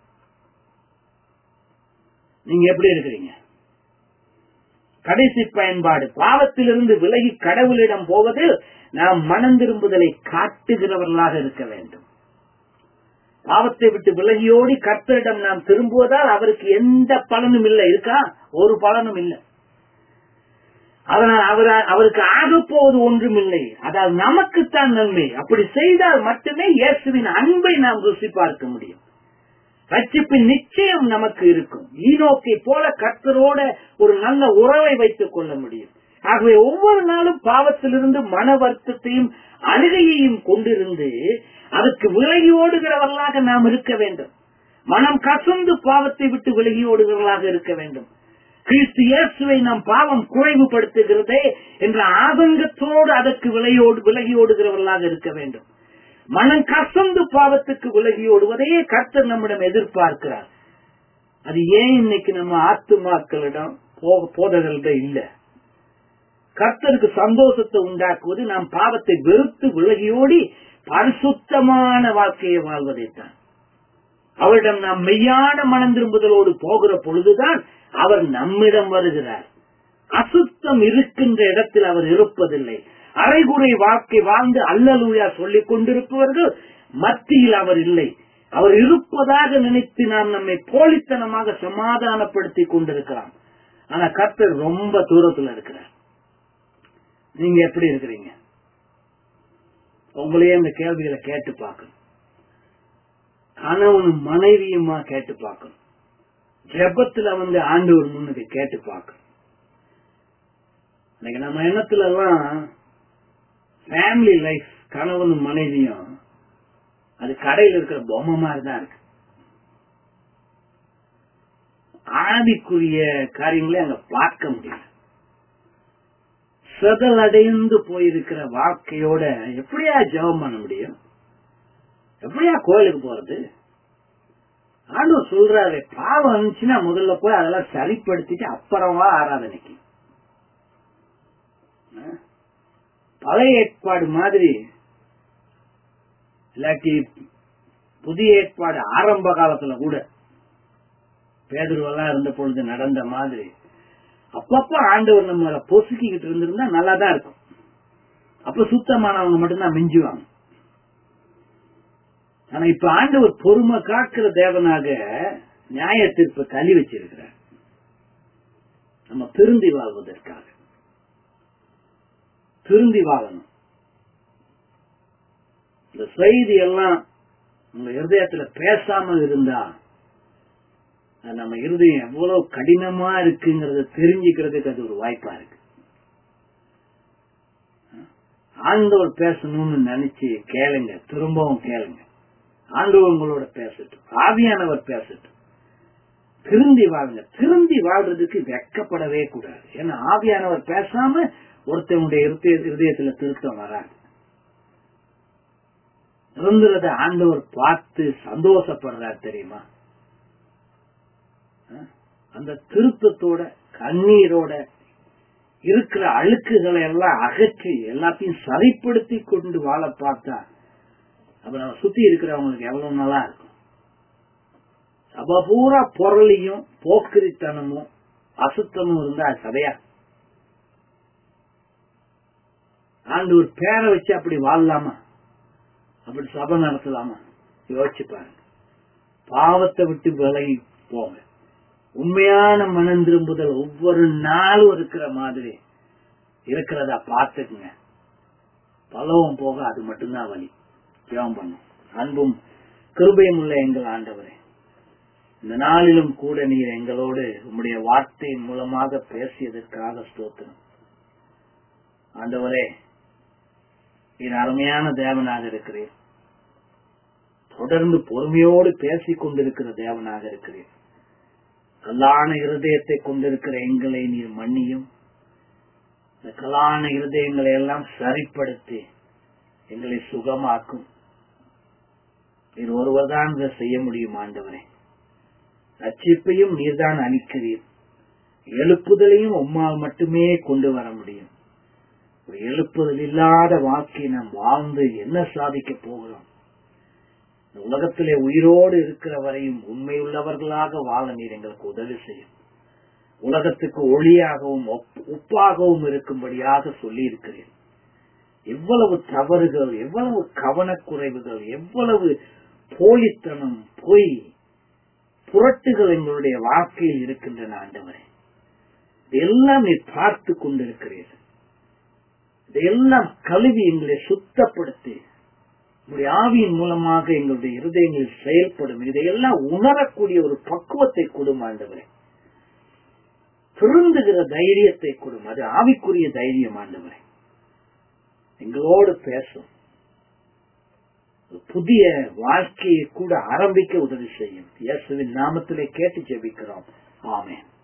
நீங்க எப்படி இருக்கிறீங்க கடைசி பயன்பாடு பாவத்திலிருந்து விலகி கடவுளிடம் போவதில் நாம் மனம் திரும்புதலை காட்டுகிறவர்களாக இருக்க வேண்டும் பாவத்தை விட்டு விலகியோடி கர்த்தரிடம் நாம் திரும்புவதால் அவருக்கு எந்த பலனும் இல்லை இருக்கா ஒரு பலனும் இல்லை அதனால் அவர் அவருக்கு ஆகப் போவது ஒன்றும் இல்லை அதாவது நமக்குத்தான் நன்மை அப்படி செய்தால் மட்டுமே இயேசுவின் அன்பை நாம் ருசி பார்க்க முடியும் ரட்சிப்பின் நிச்சயம் நமக்கு இருக்கும் ஈனோக்கை போல கர்த்தரோட ஒரு நல்ல உறவை வைத்துக் கொள்ள முடியும் ஆகவே ஒவ்வொரு நாளும் பாவத்திலிருந்து மன வருத்தத்தையும் அழுகையையும் கொண்டிருந்து அதுக்கு விலகி ஓடுகிறவர்களாக நாம் இருக்க வேண்டும் மனம் கசந்து பாவத்தை விட்டு விலகி ஓடுகிறவர்களாக இருக்க வேண்டும் கிறிஸ்து இயேசுவை நாம் பாவம் குறைவுபடுத்துகிறதே என்ற ஆதங்கத்தோடு அதற்கு விலையோடு விலகி ஓடுகிறவர்களாக இருக்க வேண்டும் மனம் கசந்து பாவத்துக்கு விலகி ஓடுவதையே கர்த்தர் நம்மிடம் எதிர்பார்க்கிறார் அது ஏன் இன்னைக்கு நம்ம ஆத்துமாக்களிடம் போக போதகர்களிடம் இல்ல கர்த்தருக்கு சந்தோஷத்தை உண்டாக்குவது நாம் பாவத்தை வெறுத்து விலகியோடி பரிசுத்தமான வாழ்க்கையை வாழ்வதைத்தான் அவரிடம் நாம் மெய்யான மனம் திரும்புதலோடு போகிற பொழுதுதான் அவர் நம்மிடம் வருகிறார் அசுத்தம் இருக்கின்ற இடத்தில் அவர் இருப்பதில்லை அரைகுறை வாழ்க்கை வாழ்ந்து அல்லலுயா சொல்லிக் கொண்டிருப்பவர்கள் மத்தியில் அவர் இல்லை அவர் இருப்பதாக நினைத்து நாம் நம்மை போலித்தனமாக சமாதானப்படுத்திக் கொண்டிருக்கலாம் ஆனா கர்த்தர் ரொம்ப தூரத்துல இருக்கிறார் நீங்க எப்படி இருக்கிறீங்க உங்களையே இந்த கேள்விகளை கேட்டு பார்க்கணும் கணவனும் மனைவியுமா கேட்டு பார்க்கணும் ஜெபத்துல வந்து ஆண்டவர் முன்னுக்கு கேட்டு பார்க்கணும் இன்னைக்கு நம்ம எண்ணத்துல எல்லாம் ஃபேமிலி லைஃப் கணவனும் மனைவியும் அது கடையில் இருக்கிற பொம்மை மாதிரி தான் இருக்கு ஆதிக்குரிய காரியங்களே அங்க பார்க்க முடியல செதலடைந்து போயிருக்கிற வாழ்க்கையோட எப்படியா ஜெபம் பண்ண முடியும் எப்படியா கோயிலுக்கு போறது ஆண்டவர் சொல்றாரு பாவம் இருந்துச்சுன்னா முதல்ல போய் அதெல்லாம் சரிப்படுத்திட்டு அப்புறமா ஆராதனைக்கு அஹ், பழைய ஏற்பாடு மாதிரி இல்லாட்டி புதிய ஏற்பாடு ஆரம்ப காலத்துல கூட பேதுருவெல்லாம் இருந்த பொழுது நடந்த மாதிரி அப்பப்ப ஆண்டவர் நம்மளை பொசுக்கிக்கிட்டு இருந்திருந்தா நல்லா தான் இருக்கும் அப்ப சுத்தமானவங்க மட்டும்தான் மிஞ்சுவாங்க ஆனா இப்ப ஆண்டவர் பொறுமை காக்கிற தேவனாக நியாய தீர்ப்பு கழி வச்சிருக்கிறார் நம்ம திருந்தி வாழ்வதற்காக திருந்தி வாழணும் இந்த செய்தி எல்லாம் உங்க இருதயத்துல பேசாம இருந்தா அது நம்ம இருதயம் எவ்வளவு கடினமா இருக்குங்கிறத தெரிஞ்சுக்கிறதுக்கு அது ஒரு வாய்ப்பா இருக்கு ஆண்டவர் பேசணும்னு நினைச்சு கேளுங்க திரும்பவும் கேளுங்க ஆண்டவர் உங்களோட பேசட்டும் ஆவியானவர் பேசட்டும் திருந்தி வாழுங்க திருந்தி வாழ்றதுக்கு வெக்கப்படவே கூடாது ஏன்னா ஆவியானவர் பேசாம ஒருத்தனுடைய இருதயத்துல திருத்தம் வராது இருந்துறத ஆண்டவர் பார்த்து சந்தோஷப்படுறார் தெரியுமா அந்த திருத்தத்தோட கண்ணீரோட இருக்கிற அழுக்குகளை எல்லாம் அகற்றி எல்லாத்தையும் சரிப்படுத்தி கொண்டு வாழ பார்த்தா அப்ப நம்ம சுத்தி இருக்கிறவங்களுக்கு எவ்வளவு நல்லா இருக்கும் சபை பூரா பொருளையும் போக்கிரித்தனமும் அசுத்தமும் இருந்தா சபையா ஆண்டு ஒரு பேரை வச்சு அப்படி வாழலாமா அப்படி சபை நடத்தலாமா யோசிச்சு பாருங்க பாவத்தை விட்டு விலகி போங்க உண்மையான மனம் திரும்புதல் ஒவ்வொரு நாளும் இருக்கிற மாதிரி இருக்கிறதா பார்த்துக்குங்க பலவும் போக அது மட்டும்தான் வழி ஜெபம் பண்ணும் அன்பும் கிருபையும் உள்ள எங்கள் ஆண்டவரே இந்த நாளிலும் கூட நீர் எங்களோடு உம்முடைய வார்த்தை மூலமாக பேசியதற்காக ஸ்தோத்திரம் ஆண்டவரே நீர் அருமையான தேவனாக இருக்கிறீர் தொடர்ந்து பொறுமையோடு பேசிக் கொண்டிருக்கிற தேவனாக இருக்கிறீர் கல்லான இருதயத்தை கொண்டிருக்கிற எங்களை நீர் மன்னியும் இந்த கலான இருதயங்களை எல்லாம் சரிப்படுத்தி எங்களை சுகமாக்கும் நீர் ஒருவர் தான் இதை செய்ய முடியும் ஆண்டவரே ரட்சிப்பையும் நீர்தான் அளிக்கிறீர் எழுப்புதலையும் உம்மால் மட்டுமே கொண்டு வர முடியும் ஒரு எழுப்புதல் இல்லாத வாழ்க்கையை நாம் வாழ்ந்து என்ன சாதிக்க போகிறோம் இந்த உலகத்திலே உயிரோடு இருக்கிற வரையும் உண்மையுள்ளவர்களாக வாழ நீர் எங்களுக்கு உதவி செய்யும் உலகத்துக்கு ஒளியாகவும் உப்பாகவும் இருக்கும்படியாக சொல்லி இருக்கிறேன் எவ்வளவு தவறுகள் எவ்வளவு கவனக்குறைவுகள் எவ்வளவு போலித்தனம் பொய் புரட்டுகள் எங்களுடைய வாழ்க்கையில் இருக்கின்றன ஆண்டவரே இதெல்லாம் நீ பார்த்து கொண்டிருக்கிறீர் இதையெல்லாம் கழுவி எங்களை சுத்தப்படுத்தி உங்களுடைய ஆவியின் மூலமாக எங்களுடைய இருதயங்களில் செயல்படும் இதையெல்லாம் உணரக்கூடிய ஒரு பக்குவத்தை கொடும் ஆண்டவரே திருந்துகிற தைரியத்தை கொடும் அது ஆவிக்குரிய தைரியம் ஆண்டவரே எங்களோடு பேசும் புதிய வாழ்க்கையை கூட ஆரம்பிக்க உதவி செய்யும் இயேசுவின் நாமத்திலே கேட்டு ஜெபிக்கிறோம் ஆமேன்